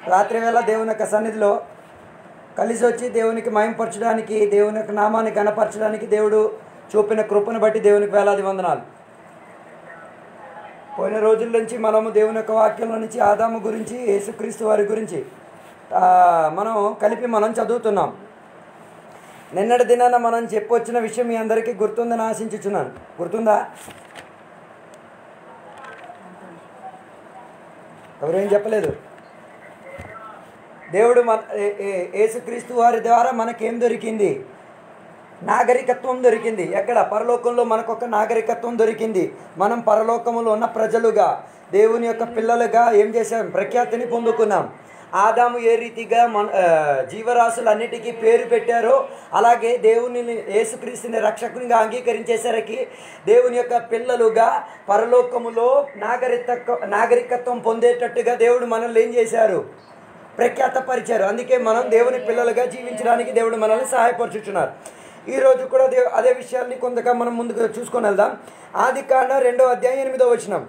రాత్రి వేళ దేవుని యొక్క సన్నిధిలో కలిసి వచ్చి దేవునికి మయంపరచడానికి దేవుని యొక్క నామాన్ని గణపరచడానికి దేవుడు చూపిన కృపను బట్టి దేవునికి వేలాది వందనాలు పోయిన రోజుల నుంచి మనము దేవుని యొక్క వాక్యంలో నుంచి ఆదాము గురించి యేసుక్రీస్తు వారి గురించి ఆ, మనం కలిపి మనం చదువుతున్నాం నిన్నటి దినాన మనం చెప్పొచ్చిన విషయం మీ అందరికీ గుర్తుందని ఆశించుచున్నాను గుర్తుందా ఎవరేం చెప్పలేదు దేవుడు మన ఏ- ఏ- యేసుక్రీస్తు వారి ద్వారా మనకేం దొరికింది నాగరికత్వం దొరికింది ఎక్కడ పరలోకంలో మనకు ఒక నాగరికత్వం దొరికింది మనం పరలోకములో ఉన్న ప్రజలుగా దేవుని యొక్క పిల్లలుగా ఏం చేశాం ప్రఖ్యాతిని పొందుకున్నాం ఆదాము ఏ రీతిగా మన ఆ, జీవరాశులన్నిటికీ పేరు పెట్టారో అలాగే దేవుని యేసుక్రీస్తుని రక్షకునిగా అంగీకరించేసరికి దేవుని యొక్క పిల్లలుగా పరలోకములో నాగరిక నాగరికత్వం పొందేటట్టుగా దేవుడు మనల్ని ఏం చేశారు ప్రఖ్యాతపరిచారు అందుకే మనం దేవుని పిల్లలుగా జీవించడానికి దేవుడు మనల్ని సహాయపరచుచున్నారు ఈ రోజు కూడా దేవు అదే విషయాల్ని కొంతగా మనం ముందుకు చూసుకొని వెళ్దాం ఆది కాండ రెండో అధ్యాయం ఎనిమిదో వచనం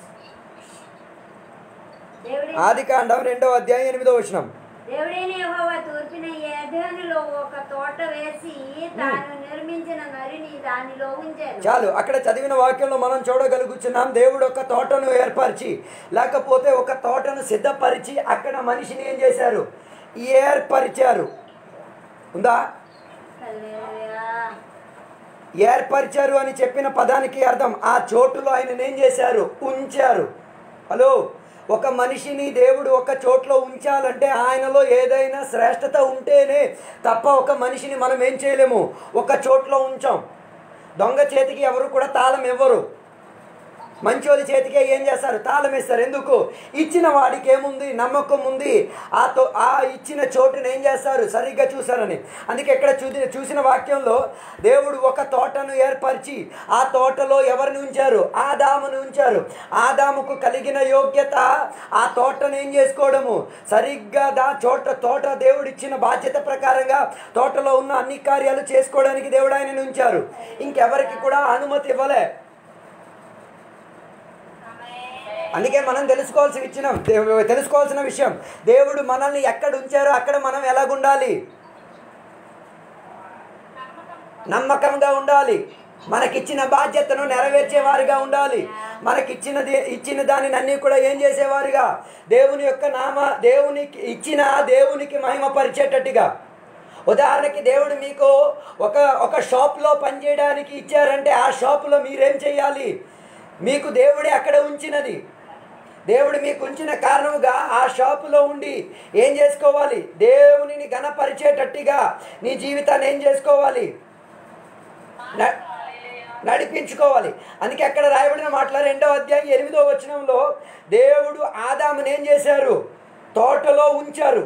దేవుడి ఆది కాండం రెండో అధ్యాయం ఎనిమిదో వచనం దేవుడైన యెహోవా తూర్పున ఏదేనులో ఒక తోట వేసి తాను నిర్మించిన నరిని దానిలో ఉంచారు చాలు అక్కడ చదివిన వాక్యంలో మనం చూడగలుగుతున్నాం దేవుడు ఒక తోటను ఏర్పరిచి లేకపోతే ఒక తోటను సిద్ధపరిచి అక్కడ మనిషిని ఏం చేశారు ఏర్పరిచారు ఉందా హల్లెలూయా. ఏర్పరిచారు అని చెప్పిన పదానికి అర్థం ఆ చోటులో ఆయన ఏం చేశారు ఉంచారు హలో ఒక మనిషిని దేవుడు ఒక చోట్లో ఉంచాలంటే ఆయనలో ఏదైనా శ్రేష్టత ఉంటేనే తప్ప ఒక మనిషిని మనం ఏం చేయలేము ఒక చోట్లో ఉంచాం దొంగ చేతికి ఎవరు కూడా తాళం ఇవ్వరు మంచోడి చేతికే ఏం చేస్తారు తాళం ఇస్తారు ఎందుకు ఇచ్చిన వాడికి ఏముంది నమ్మకం ఉంది ఆ తో ఆ ఇచ్చిన చోటుని ఏం చేస్తారు సరిగ్గా చూసారని అందుకే ఇక్కడ చూసి చూసిన వాక్యంలో దేవుడు ఒక తోటను ఏర్పరిచి ఆ తోటలో ఎవరిని ఉంచారు ఆదామును ఉంచారు ఆదాముకు కలిగిన యోగ్యత ఆ తోటను ఏం చేసుకోవడము సరిగ్గా దా చోట తోట దేవుడు ఇచ్చిన బాధ్యత ప్రకారంగా తోటలో ఉన్న అన్ని కార్యాలు చేసుకోవడానికి దేవుడు ఆయనను ఉంచారు ఇంకెవరికి కూడా అనుమతి ఇవ్వలే అందుకే మనం తెలుసుకోవాల్సిన ఇచ్చిన దే- తెలుసుకోవాల్సిన విషయం దేవుడు మనల్ని ఎక్కడ ఉంచారో అక్కడ మనం ఎలాగుండాలి నమ్మకంగా ఉండాలి మనకిచ్చిన బాధ్యతను నెరవేర్చేవారుగా ఉండాలి మనకిచ్చిన ఇచ్చిన దానిని అన్నీ కూడా ఏం చేసేవారుగా దేవుని యొక్క నామ దేవునికి ఇచ్చిన దేవునికి మహిమపరిచేటట్టుగా ఉదాహరణకి దేవుడు మీకు ఒక ఒక షాప్లో పనిచేయడానికి ఇచ్చారంటే ఆ షాపులో మీరేం చేయాలి మీకు దేవుడే అక్కడ ఉంచినది దేవుడు మీకు ఉంచిన కారణముగా ఆ షాపులో ఉండి ఏం చేసుకోవాలి దేవునిని గణపరిచేటట్టుగా నీ జీవితాన్ని ఏం చేసుకోవాలి న- నడిపించుకోవాలి అందుకే అక్కడ రాయబడిన మాటల రెండో అధ్యాయం ఎనిమిదో వచనంలో దేవుడు ఆదాముని ఏం చేశారు తోటలో ఉంచారు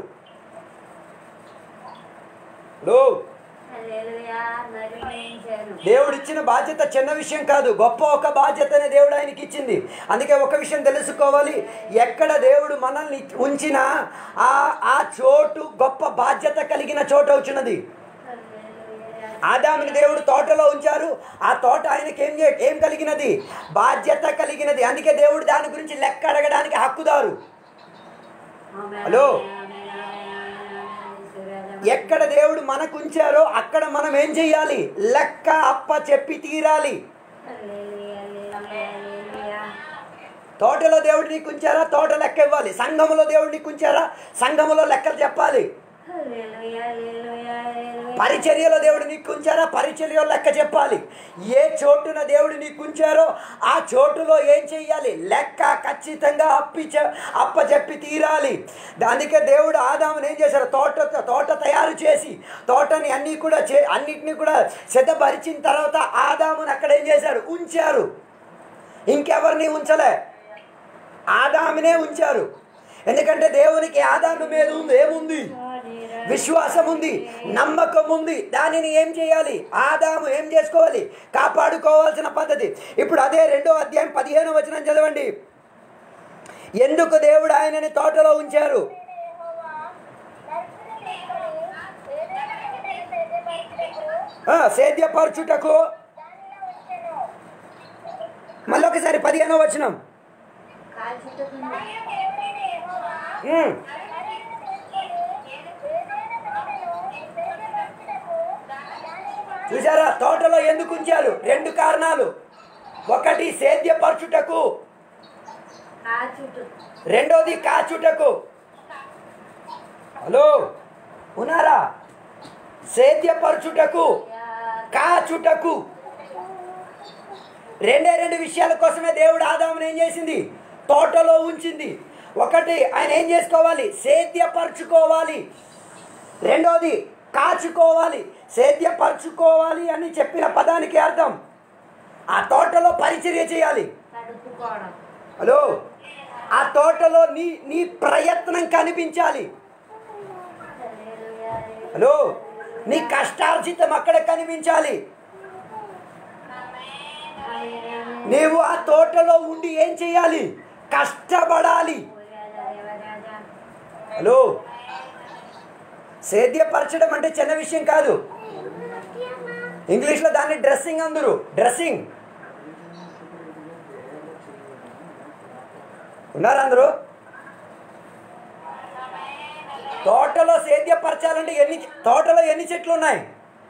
లో హల్లెలూయా. నరిని ఉంచారు దేవుడు ఇచ్చిన బాధ్యత చిన్న విషయం కాదు గొప్ప ఒక బాధ్యతనే దేవుడు ఆయనకి ఇచ్చింది అందుకే ఒక విషయం తెలుసుకోవాలి ఎక్కడ దేవుడు మనల్ని ఉంచినా ఆ ఆ చోటు గొప్ప బాధ్యత కలిగిన చోటు అవుతున్నది హల్లెలూయా. ఆదాముని దేవుడు తోటలో ఉంచారు ఆ తోట ఆయనకి ఏం చే- ఏం కలిగినది బాధ్యత కలిగినది అందుకే దేవుడు దాని గురించి లెక్క అడగడానికి హక్కుదారు ఆమేన్. హలో. ఆమేన్. ఆమేన్. ఆమేన్. ఎక్కడ దేవుడు మనకు ఉంచారో అక్కడ మనం ఏం చెయ్యాలి లెక్క అప్ప చెప్పి తీరాలి హల్లెలూయా. హల్లెలూయా. తోటలో దేవుడు నీకు ఉంచారా తోట లెక్క ఇవ్వాలి సంఘములో దేవుడు నీకు ఉంచారా సంఘములో లెక్కలు చెప్పాలి హల్లెలూయా. హల్లెలూయా. హల్లెలూయా. పరిచర్యలో దేవుడు నీకు ఉంచారా పరిచర్యలో లెక్క చెప్పాలి ఏ చోటున దేవుడు నీకు ఉంచారో ఆ చోటులో ఏం చెయ్యాలి లెక్క ఖచ్చితంగా అప్పిచ అప్ప చెప్పి తీరాలి అందుకే దేవుడు ఆదాముని ఏం చేశారు తోట తోట తయారు చేసి తోటని అన్నీ కూడా చే అన్నిటినీ కూడా సిద్ధపరిచిన తర్వాత ఆదాముని అక్కడ ఏం చేశారు ఉంచారు ఇంకెవరిని ఉంచలే ఆదామునే ఉంచారు ఎందుకంటే దేవునికి ఆదాము మీద ఉంది ఏముంది విశ్వాసం ఉంది నమ్మకం ఉంది దానిని ఏం చేయాలి ఆదాము ఏం చేసుకోవాలి కాపాడుకోవాల్సిన పద్ధతి ఇప్పుడు అదే రెండో అధ్యాయం పదిహేను వచనం చదవండి ఎందుకు దేవుడు ఆయనని తోటలో ఉంచారు ఆ, సేద్యపరచుటకు మళ్ళొకసారి పదిహేనో వచనం కాల్చుతుంది ఉమ్. చూసారా తోటలో ఎందుకు ఉంచారు రెండు కారణాలు ఒకటి సేద్యపరచుటకు కాచుటు రెండోది కాచుటకు హలో ఉన్నారా సేద్యపరచుటకు కాచుటకు రెండే రెండు విషయాల కోసమే దేవుడు ఆదామును ఏం చేసింది తోటలో ఉంచింది ఒకటి ఆయన ఏం చేసుకోవాలి సేద్యపరచుకోవాలి రెండోది కాచుకోవాలి సేద్యపరచుకోవాలి అని చెప్పిన పదానికి అర్థం ఆ తోటలో పరిచర్య చేయాలి తడుపుకోవడం హలో ఆ తోటలో నీ నీ ప్రయత్నం కనిపించాలి హల్లెలూయా. హలో నీ కష్టార్జితం అక్కడ కనిపించాలి హల్లెలూయా. నీవు ఆ తోటలో ఉండి ఏం చేయాలి కష్టపడాలి రాజా, దేవరాజా. హలో సేద్యపరచడం అంటే చిన్న విషయం కాదు ఇంగ్లీష్లో దాన్ని డ్రెస్సింగ్ అందరు డ్రెస్సింగ్ ఉన్నారు అందరూ తోటలో సేద్యపరచాలంటే ఎన్ని తోటలో ఎన్ని చెట్లు ఉన్నాయి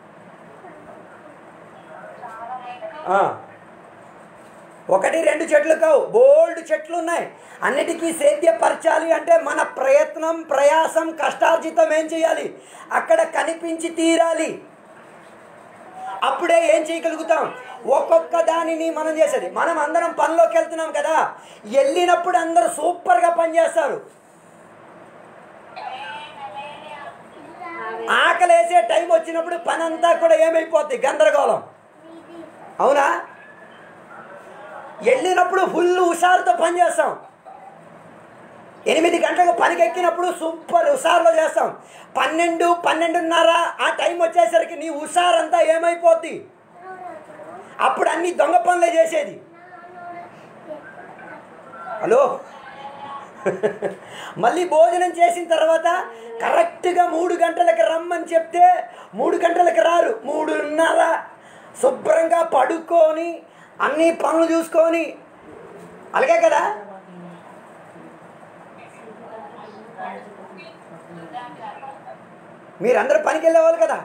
ఆ. ఒకటి రెండు చెట్లు కావు బోల్డ్ చెట్లు ఉన్నాయి అన్నిటికీ సేద్యపరచాలి అంటే మన ప్రయత్నం ప్రయాసం కష్టార్జితం ఏం చేయాలి అక్కడ కనిపించి తీరాలి అప్పుడే ఏం చేయగలుగుతాం ఒక్కొక్క దానిని మనం చేసేది మనం అందరం పనిలోకి వెళ్తున్నాం కదా వెళ్ళినప్పుడు అందరూ సూపర్గా పనిచేస్తారు ఆకలి వేసే టైం వచ్చినప్పుడు పని అంతా కూడా ఏమైపోద్ది గందరగోళం అవునా వెళ్ళినప్పుడు ఫుల్ హుషారుతో పని చేస్తాం ఎనిమిది గంటలకు పనికి ఎక్కినప్పుడు సూపర్ హుషారులో చేస్తాం పన్నెండు పన్నెండున్నర ఆ టైం వచ్చేసరికి నీ హుషారంతా ఏమైపోద్ది అప్పుడు అన్ని దొంగ పనులే చేసేది హలో మళ్ళీ భోజనం చేసిన తర్వాత కరెక్ట్గా మూడు గంటలకు రమ్మని చెప్తే మూడు గంటలకు రారు మూడున్నర శుభ్రంగా పడుకొని అన్ని పనులు చూసుకొని అలాగే కదా మీరందరూ పనికి వెళ్ళేవాళ్ళు కదా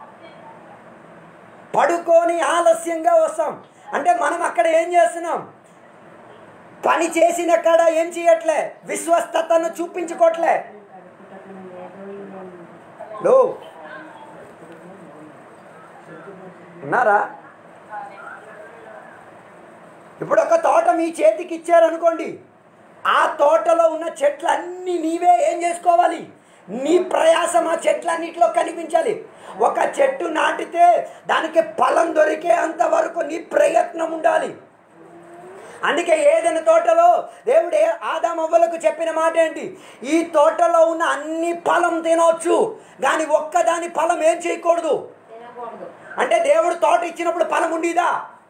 పడుకొని ఆలస్యంగా వస్తాం అంటే మనం అక్కడ ఏం చేస్తున్నాం పని చేసిన కాడ ఏం చేయట్లే విశ్వస్తతను చూపించుకోవట్లే లో ఉన్నారా ఇప్పుడు ఒక తోట మీ చేతికి ఇచ్చారనుకోండి ఆ తోటలో ఉన్న చెట్లన్నీ నీవే ఏం చేసుకోవాలి నీ ప్రయాసం ఆ చెట్లన్నిటిలో కనిపించాలి ఒక చెట్టు నాటితే దానికి ఫలం దొరికే అంతవరకు నీ ప్రయత్నం ఉండాలి అందుకే ఏదైనా తోటలో దేవుడు ఏ- ఆదామవ్వలకు చెప్పిన మాట ఏంటి ఈ తోటలో ఉన్న అన్ని ఫలం తినవచ్చు కానీ ఒక్కదాని ఫలం ఏం చేయకూడదు తినకూడదు అంటే దేవుడు తోట ఇచ్చినప్పుడు ఫలం ఉండేదా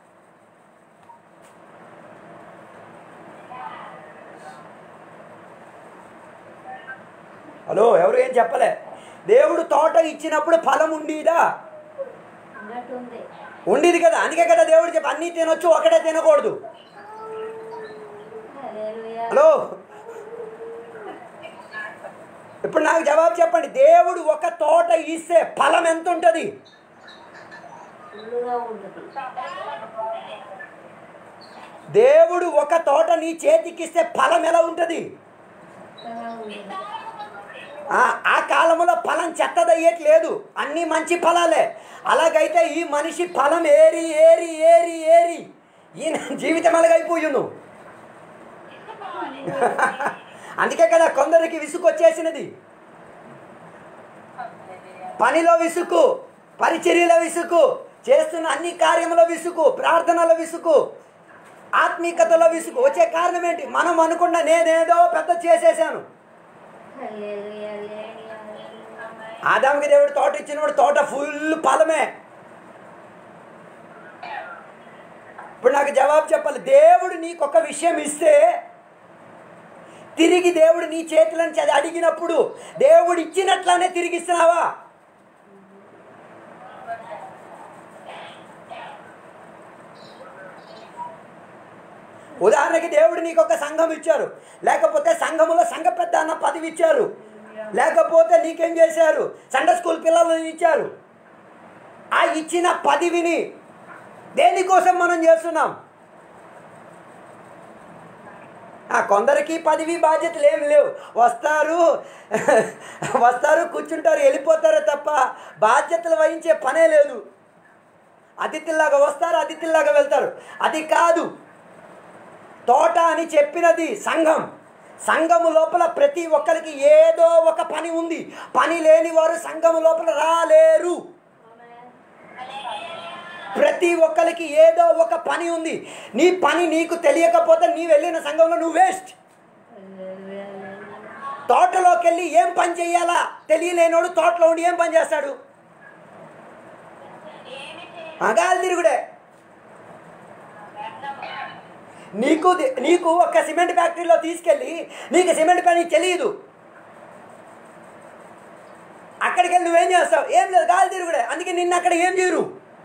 హలో ఎవరు ఏం చెప్పలే దేవుడు తోట ఇచ్చినప్పుడు ఫలం ఉండేదా అన్నట్టు ఉంది ఉండేది కదా అందుకే కదా దేవుడు చెప్పి అన్నీ తినొచ్చు ఒకటే తినకూడదు హల్లెలూయా. హలో ఇప్పుడు నాకు జవాబు చెప్పండి దేవుడు ఒక తోట ఇస్తే ఫలం ఎంత ఉంటుంది ఫుల్లుగా ఉంటుంది దేవుడు ఒక తోట నీ చేతికిస్తే ఫలం ఎలా ఉంటుంది చక్కగా ఉంటుంది ఆ ఆ కాలంలో ఫలం చెత్తదయ్యేట్లేదు అన్నీ మంచి ఫలాలే అలాగైతే ఈ మనిషి ఫలం ఏరి ఏరి ఏరి ఏరి ఈయన జీవితం అలాగైపోయును అందుకే కదా కొందరికి విసుగు వచ్చేసినది పనిలో విసుగు పరిచర్యలో విసుగు చేస్తున్న అన్ని కార్యములో విసుగు ప్రార్థనలో విసుగు ఆత్మీకతలో విసుగు వచ్చే కారణం ఏంటి మనం అనుకున్న నేనేదో పెద్ద చేసేసాను హల్లెలూయా, హల్లెలూయా, హల్లెలూయా. ఆదాముకి దేవుడు తోట ఇచ్చినప్పుడు తోట ఫుల్ ఫలమే ఇప్పుడు నాకు జవాబు చెప్పాలి దేవుడు నీకు ఒక విషయం ఇస్తే తిరిగి దేవుడు నీ చేతుల నుంచి అది అడిగినప్పుడు దేవుడు ఇచ్చినట్లానే తిరిగి ఇస్తున్నావా ఉదాహరణకి దేవుడు నీకు ఒక సంఘం ఇచ్చారు లేకపోతే సంఘములో సంఘ పెద్ద అన్న పదవి ఇచ్చారు లేకపోతే నీకేం చేశారు సండే స్కూల్ పిల్లలను ఇచ్చారు ఆ ఇచ్చిన పదవిని దేనికోసం మనం చేస్తున్నాం ఆ కొందరికి పదవి బాధ్యతలు ఏమి లేవు వస్తారు వస్తారు కూర్చుంటారు వెళ్ళిపోతారు తప్ప బాధ్యతలు వహించే పనే లేదు అతిథిలాగా వస్తారు అతిథిలాగా వెళ్తారు అది కాదు తోట అని చెప్పినది సంఘం సంఘము లోపల ప్రతి ఒక్కరికి ఏదో ఒక పని ఉంది పని లేని వారు సంఘము లోపల రాలేరు ప్రతి ఒక్కరికి ఏదో ఒక పని ఉంది నీ పని నీకు తెలియకపోతే నీ వెళ్ళిన సంఘంలో నువ్వు వేస్ట్ తోటలోకి వెళ్ళి ఏం పని చేయాలా తెలియలేనోడు తోటలో ఉండి ఏం పని చేస్తాడు అగాలి తిరుగుడే నీకు ది- నీకు ఒక సిమెంట్ ఫ్యాక్టరీలో తీసుకెళ్ళి నీకు సిమెంట్ పని తెలియదు అక్కడికి వెళ్ళి నువ్వేం చేస్తావు ఏం లేదు గాలి తిరుగుడే అందుకే నిన్న అక్కడ ఏం చేయరు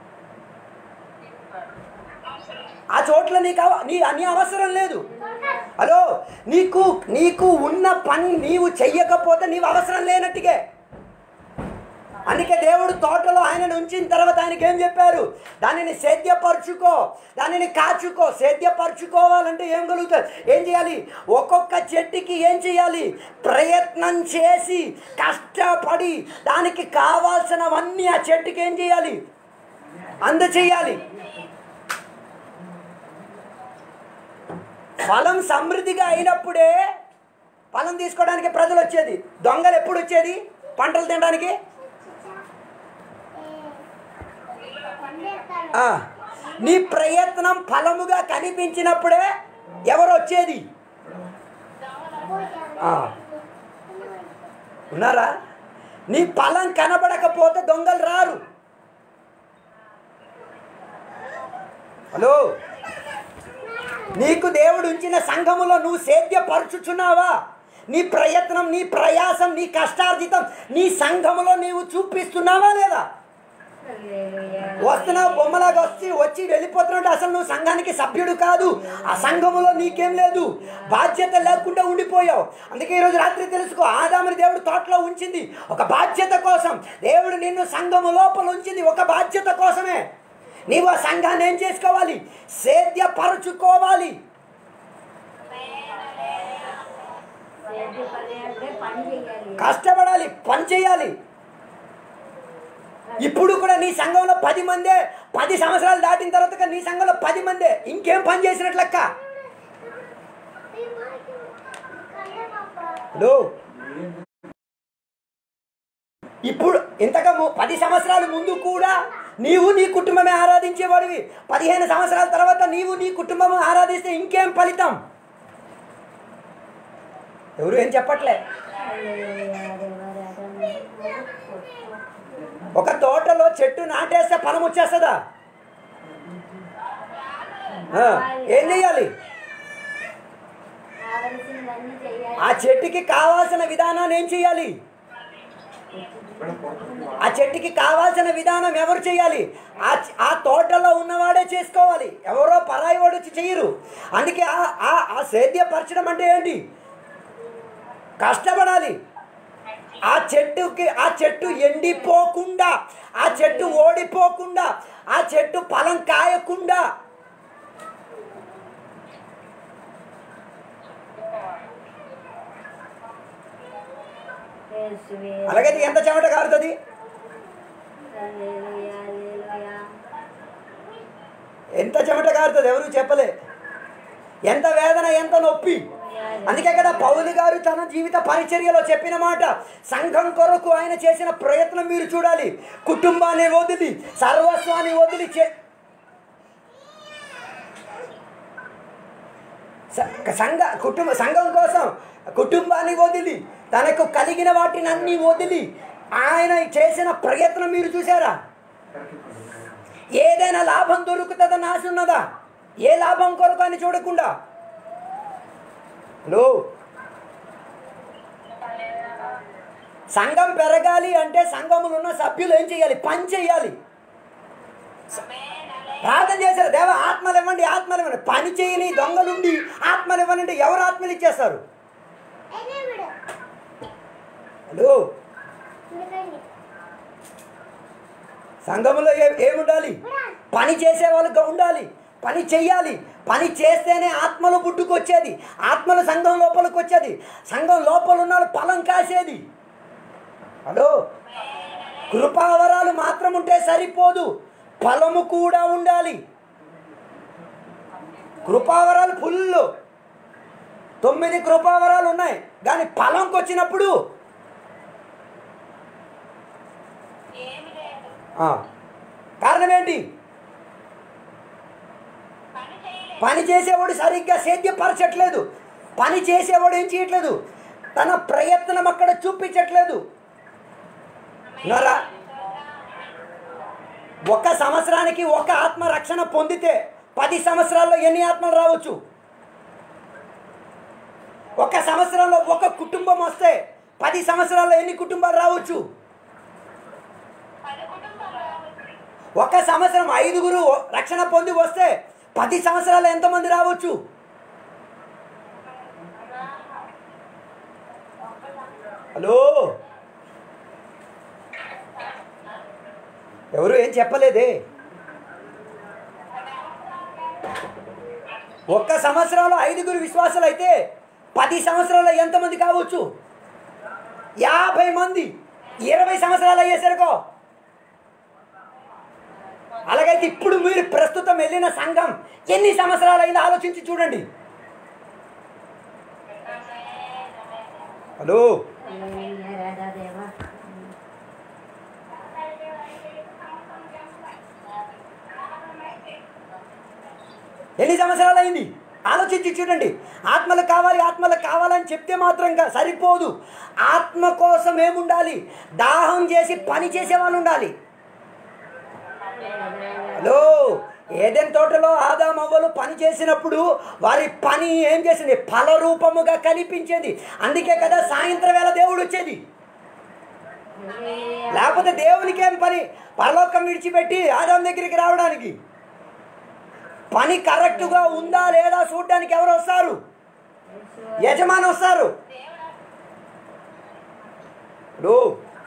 ఆ చోట్ల నీకు అవ- నీ నీ అవసరం లేదు హలో నీకు నీకు ఉన్న పని నీవు చెయ్యకపోతే నీవు అవసరం లేనట్టుగే అందుకే దేవుడు తోటలో ఆయనను ఉంచిన తర్వాత ఆయనకి ఏం చెప్పారు దానిని సేద్యపరుచుకో దానిని కాచుకో సేద్యపరుచుకోవాలంటే ఏం కలుగుతుంది ఏం చేయాలి ఒక్కొక్క చెట్టుకి ఏం చేయాలి ప్రయత్నం చేసి కష్టపడి దానికి కావాల్సినవన్నీ ఆ చెట్టుకి ఏం చేయాలి అందచేయాలి ఫలం సమృద్ధిగా అయినప్పుడే ఫలం తీసుకోవడానికి ప్రజలు వచ్చేది దొంగలు ఎప్పుడు వచ్చేది పంటలు తినడానికి ఆ, నీ ప్రయత్నం ఫలముగా కనిపించినప్పుడే ఎవరు వచ్చేది ఆ, ఉన్నారా నీ ఫలం కనబడకపోతే దొంగలు రారు హలో నీకు దేవుడు ఉంచిన సంఘములో నువ్వు సేద్యపరుచుచున్నావా నీ ప్రయత్నం నీ ప్రయాసం నీ కష్టార్జితం నీ సంఘములో నీవు చూపిస్తున్నావా లేదా వస్తున్నావు బొమ్మలాగా వచ్చి వచ్చి వెళ్ళిపోతున్నాడు అసలు నువ్వు సంఘానికి సభ్యుడు కాదు ఆ సంఘములో నీకేం లేదు బాధ్యత లేకుండా ఉండిపోయావు అందుకే ఈరోజు రాత్రి తెలుసుకో ఆదాముని దేవుడు తోటలో ఉంచింది ఒక బాధ్యత కోసం దేవుడు నిన్ను సంఘము లోపల ఉంచింది ఒక బాధ్యత కోసమే నీవు ఆ సంఘాన్ని ఏం చేసుకోవాలి సేద్యపరుచుకోవాలి సేద్య పని అంటే పని చేయాలి కష్టపడాలి పని చేయాలి ఇప్పుడు కూడా నీ సంఘంలో పది మందే పది సంవత్సరాలు దాటిన తర్వాత కూడా నీ సంఘంలో పది మందే ఇంకేం పని చేసినట్లు లెక్క హలో ఇప్పుడు ఇంతగా ము- పది సంవత్సరాల ముందు కూడా నీవు నీ కుటుంబమే ఆరాధించేవాడివి పదిహేను సంవత్సరాల తర్వాత నీవు నీ కుటుంబం ఆరాధిస్తే ఇంకేం ఫలితం ఎవరు ఏం చెప్పట్లే ఒక తోటలో చెట్టు నాటేస్తే ఫలం వచ్చేస్తుందా ఆ, ఏం చెయ్యాలి కావలసినవన్నీ చేయాలి ఆ చెట్టుకి కావాల్సిన విధానాన్ని ఏం చేయాలి ఆ చెట్టుకి కావాల్సిన విధానం ఎవరు చేయాలి ఆ చ- ఆ తోటలో ఉన్నవాడే చేసుకోవాలి ఎవరో పరాయి వాడు వచ్చి చెయ్యరు అందుకే ఆ- ఆ ఆ సేద్యపరచడం అంటే ఏంటి కష్టపడాలి ఆ చెట్టుకి ఆ చెట్టు ఎండిపోకుండా ఆ చెట్టు ఓడిపోకుండా ఆ చెట్టు ఫలం కాయకుండా యేసువే. అలాగైతే ఎంత చెమట కారుతుంది హల్లెలూయా, హల్లెలూయా. ఎంత చెమట కారుతుంది ఎవరు చెప్పలే ఎంత వేదన ఎంత నొప్పి అందుకే కదా పౌలు గారు తన జీవిత పరిచర్యలో చెప్పిన మాట సంఘం కొరకు ఆయన చేసిన ప్రయత్నం మీరు చూడాలి కుటుంబాన్ని వదిలి సర్వస్వాన్ని వదిలి చే స- సంఘ కుటుంబ సంఘం కోసం కుటుంబాన్ని వదిలి తనకు కలిగిన వాటిని అన్ని వదిలి ఆయన చేసిన ప్రయత్నం మీరు చూసారా ఏదైనా లాభం దొరుకుతుందని ఆశ ఉన్నదా ఏ లాభం కొరకు అని చూడకుండా హలో సంఘం పెరగాలి అంటే సంఘములో ఉన్న సభ్యులు ఏం చేయాలి పని చేయాలి ప్రార్థన చేశారు దేవ ఆత్మలు ఇవ్వండి ఆత్మలు ఇవ్వండి పని చేయని దొంగలుండి ఆత్మలు ఇవ్వండి అంటే ఎవరు ఆత్మలు ఇచ్చేస్తారు హలో సంఘములో ఏ ఏముండాలి పని చేసే వాళ్ళుగా ఉండాలి పని చెయ్యాలి పని చేస్తేనే ఆత్మలు పుట్టుకొచ్చేది ఆత్మలు సంఘం లోపలికి వచ్చేది సంఘం లోపల ఉన్న వాళ్ళు ఫలం కాసేది హలో కృపావరాలు మాత్రం ఉంటే సరిపోదు ఫలము కూడా ఉండాలి కృపావరాలు ఫుల్ తొమ్మిది కృపావరాలు ఉన్నాయి కానీ ఫలంకి వచ్చినప్పుడు ఏమి లేదు ఆ, కారణం ఏంటి పని చేయలేదు పని చేసేవాడు సరిగ్గా సేద్యపరచట్లేదు పని చేసేవాడు ఏం చేయట్లేదు తన ప్రయత్నం అక్కడ చూపించట్లేదు నరా ఒక సంవత్సరానికి ఒక ఆత్మ రక్షణ పొందితే పది సంవత్సరాల్లో ఎన్ని ఆత్మలు రావచ్చు ఒక సంవత్సరంలో ఒక కుటుంబం వస్తే పది సంవత్సరాల్లో ఎన్ని కుటుంబాలు రావచ్చు పది కుటుంబాలు రావచ్చు ఒక సంవత్సరం ఐదుగురు రక్షణ పొంది వస్తే పది సంవత్సరాలు ఎంతమంది రావచ్చు హలో ఎవరు ఏం చెప్పలేదే ఒక్క సంవత్సరంలో ఐదుగురు విశ్వాసాలు అయితే పది సంవత్సరాల్లో ఎంతమంది కావచ్చు యాభై మంది ఇరవై సంవత్సరాలు అయ్యేసరికో అలాగైతే ఇప్పుడు మీరు ప్రస్తుతం వెళ్ళిన సంఘం ఎన్ని సంవత్సరాలు అయిందో ఆలోచించి చూడండి హలో దేవా ఎన్ని సంవత్సరాలు అయింది ఆలోచించి చూడండి ఆత్మలకు కావాలి ఆత్మలకు కావాలని చెప్తే మాత్రం కా- సరిపోదు ఆత్మ కోసం ఏముండాలి దాహం చేసి పని చేసే వాళ్ళు ఉండాలి హలో ఏదెన్ తోటలో ఆదాం అవ్వలు పని చేసినప్పుడు వారి పని ఏం చేసింది ఫల రూపముగా కనిపించేది అందుకే కదా సాయంత్రం వేళ దేవుడు వచ్చేది లేకపోతే దేవునికి ఏం పని పరలోకం విడిచిపెట్టి ఆదాం దగ్గరికి రావడానికి పని కరెక్ట్గా ఉందా లేదా చూడడానికి ఎవరు వస్తారు యజమాని వస్తారు ఇప్పుడు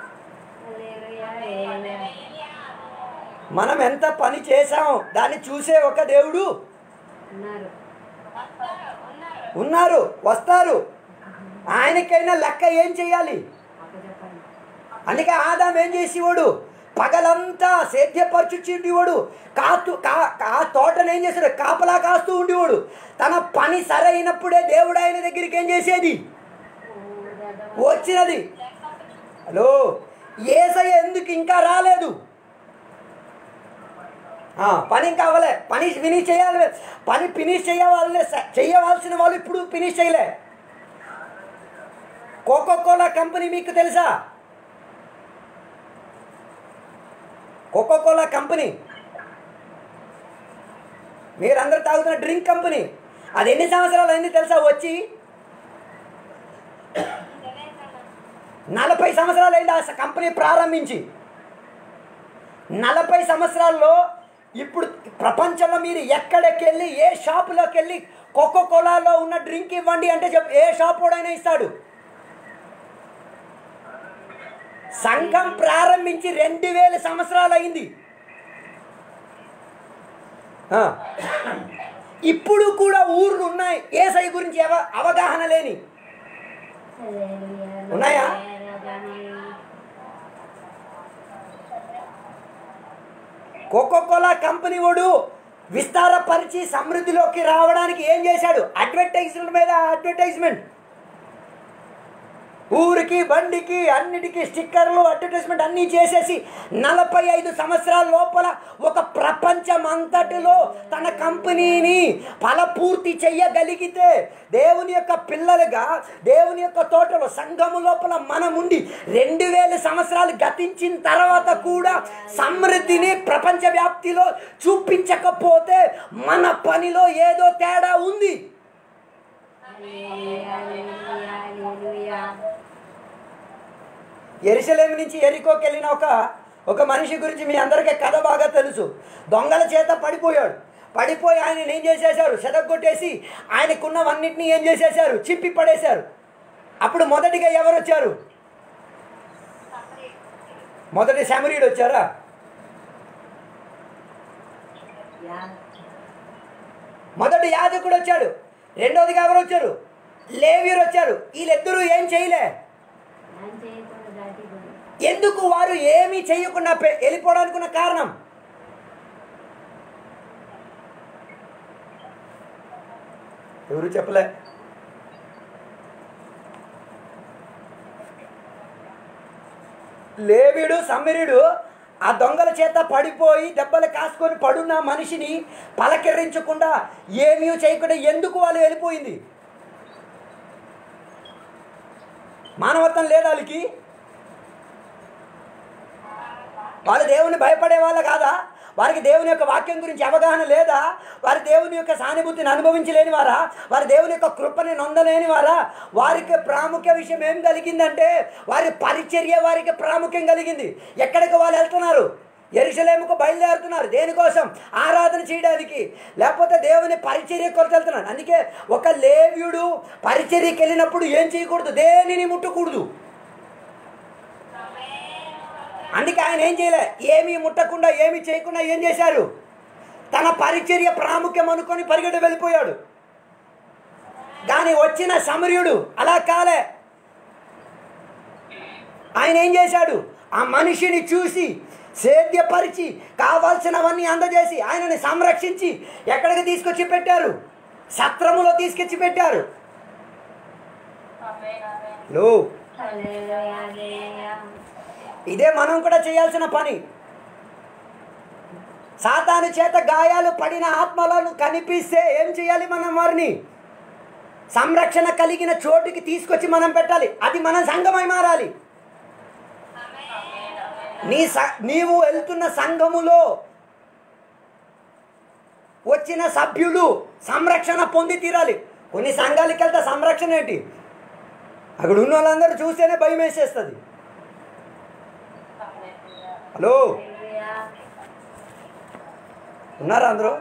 మనం ఎంత పని చేసాం దాన్ని చూసే ఒక దేవుడు ఉన్నారు వస్తారు ఉన్నారు ఉన్నారు వస్తారు ఆయనకైనా లెక్క ఏం చేయాలి అప్ప చెప్పండి అందుకే ఆదాం ఏం చేసేవాడు పగలంతా సేద్యపరచుచుండేవాడు కాతు కా ఆ తోటను ఏం చేశాడు కాపలా కాస్తూ ఉండేవాడు తన పని సరైనప్పుడే దేవుడు ఆయన దగ్గరికి ఏం చేసేది వచ్చినది హలో ఏసయ్య ఎందుకు ఇంకా రాలేదు ఆ, పని ఇంకా అవ్వలే పని ఫినిష్ చేయాలి పని ఫినిష్ చేయవాలనే చేయవలసిన వాళ్ళు ఇప్పుడు ఫినిష్ చేయలే కోకో కోలా కంపెనీ మీకు తెలుసా కోకో కోలా కంపెనీ మీరందరూ తాగుతున్న డ్రింక్ కంపెనీ అది ఎన్ని సంవత్సరాలు అయింది తెలుసా వచ్చి నలభై సంవత్సరాలు అయింది ఆ కంపెనీ ప్రారంభించి నలభై సంవత్సరాల్లో ఇప్పుడు ప్రపంచంలో మీరు ఎక్కడికి వెళ్ళి ఏ షాపులోకి వెళ్ళి కోకో కోలాలో ఉన్న డ్రింక్ ఇవ్వండి అంటే చెప్పు ఏ షాప్ వాడైనా ఇస్తాడు సంఘం ప్రారంభించి రెండు వేల సంవత్సరాలు అయింది ఆ. ఇప్పుడు కూడా ఊర్లు ఉన్నాయి ఏసై గురించి అవ అవగాహన లేని ఉన్నాయా? కోకో కోలా కంపెనీ వాడు విస్తారపరిచి సమృద్ధిలోకి రావడానికి ఏం చేశాడు అడ్వర్టైజ్మెంట్ మీద అడ్వర్టైజ్మెంట్ ఊరికి బండికి అన్నిటికీ స్టిక్కర్లు అడ్వర్టైజ్మెంట్ అన్నీ చేసేసి నలభై ఐదు సంవత్సరాల లోపల ఒక ప్రపంచం అంతటిలో తన కంపెనీని ఫలపూర్తి చెయ్యగలిగితే దేవుని యొక్క పిల్లలుగా దేవుని యొక్క తోటలో సంఘము లోపల మనం ఉండి రెండు వేల సంవత్సరాలు గతించిన తర్వాత కూడా సమృద్ధిని ప్రపంచ వ్యాప్తిలో చూపించకపోతే మన పనిలో ఏదో తేడా ఉంది ఎరిశలేం నుంచి ఎరికోకి వెళ్ళిన ఒక ఒక మనిషి గురించి మీ అందరికీ కథ బాగా తెలుసు దొంగల చేత పడిపోయాడు పడిపోయి ఆయన ఏం చేసేశారు చెదగొట్టేసి ఆయనకున్నవన్నిటిని ఏం చేసేశారు చింపి పడేశారు అప్పుడు మొదటిగా ఎవరు వచ్చారు మొదటి శమరీడు వచ్చారా మొదటి యాజకుడు వచ్చాడు రెండోదిగా ఎవరు వచ్చారు లేవీరు వచ్చారు వీళ్ళిద్దరూ ఏం చేయలే ఏం చేయకుండా దాటిపోయి ఎందుకు వారు ఏమీ చేయకుండా పె- వెళ్ళిపోవడానికి ఉన్న కారణం ఎవరు చెప్పలే లేవీడు సమ్మిరుడు ఆ దొంగల చేత పడిపోయి దెబ్బలు కాసుకొని పడున్న మనిషిని పలకరించకుండా ఏమీ చేయకుండా ఎందుకు వాళ్ళు వెళ్ళిపోయింది మానవత్వం లేదా వాళ్ళకి వాళ్ళు దేవుని భయపడే వాళ్ళ కాదా వారికి దేవుని యొక్క వాక్యం గురించి అవగాహన లేదా వారి దేవుని యొక్క సానుభూతిని అనుభవించలేని వారా వారి దేవుని యొక్క కృపని నొందలేని వారా వారికి ప్రాముఖ్య విషయం ఏం కలిగిందంటే వారి పరిచర్య వారికి ప్రాముఖ్యం కలిగింది ఎక్కడికి వాళ్ళు వెళ్తున్నారు ఎరుసలేముకు బయలుదేరుతున్నారు దేనికోసం ఆరాధన చేయడానికి లేకపోతే దేవుని పరిచర్య కొరకు వెళ్తున్నారు అందుకే ఒక లేవ్యుడు పరిచర్యకి వెళ్ళినప్పుడు ఏం చేయకూడదు దేనిని ముట్టకూడదు అందుకే ఆయన ఏం చేయలే ఏమీ ముట్టకుండా ఏమీ చేయకుండా ఏం చేశారు తన పరిచర్య ప్రాముఖ్యం అనుకొని పరిగెడ వెళ్ళిపోయాడు కానీ వచ్చిన సమర్యుడు అలా కాలే ఆయన ఏం చేశాడు ఆ మనిషిని చూసి సేద్యపరిచి కావాల్సినవన్నీ అందజేసి ఆయనని సంరక్షించి ఎక్కడికి తీసుకొచ్చి పెట్టారు సత్రములో తీసుకొచ్చి పెట్టారు లో హల్లెలూయా, హల్లెలూయా. ఇదే మనం కూడా చేయాల్సిన పని సాతాను చేత గాయాలు పడిన ఆత్మలను కనిపిస్తే ఏం చేయాలి మనం వారిని సంరక్షణ కలిగిన చోటుకి తీసుకొచ్చి మనం పెట్టాలి అది మన సంఘమై మారాలి నీ స నీవు వెళ్తున్న సంఘములో వచ్చిన సభ్యులు సంరక్షణ పొంది తీరాలి కొన్ని సంఘాలకి వెళ్తే సంరక్షణ ఏంటి అక్కడ ఉన్న వాళ్ళందరూ చూస్తేనే భయం వేసేస్తుంది హలో హల్లెలూయా. ఉన్నారా అందరూ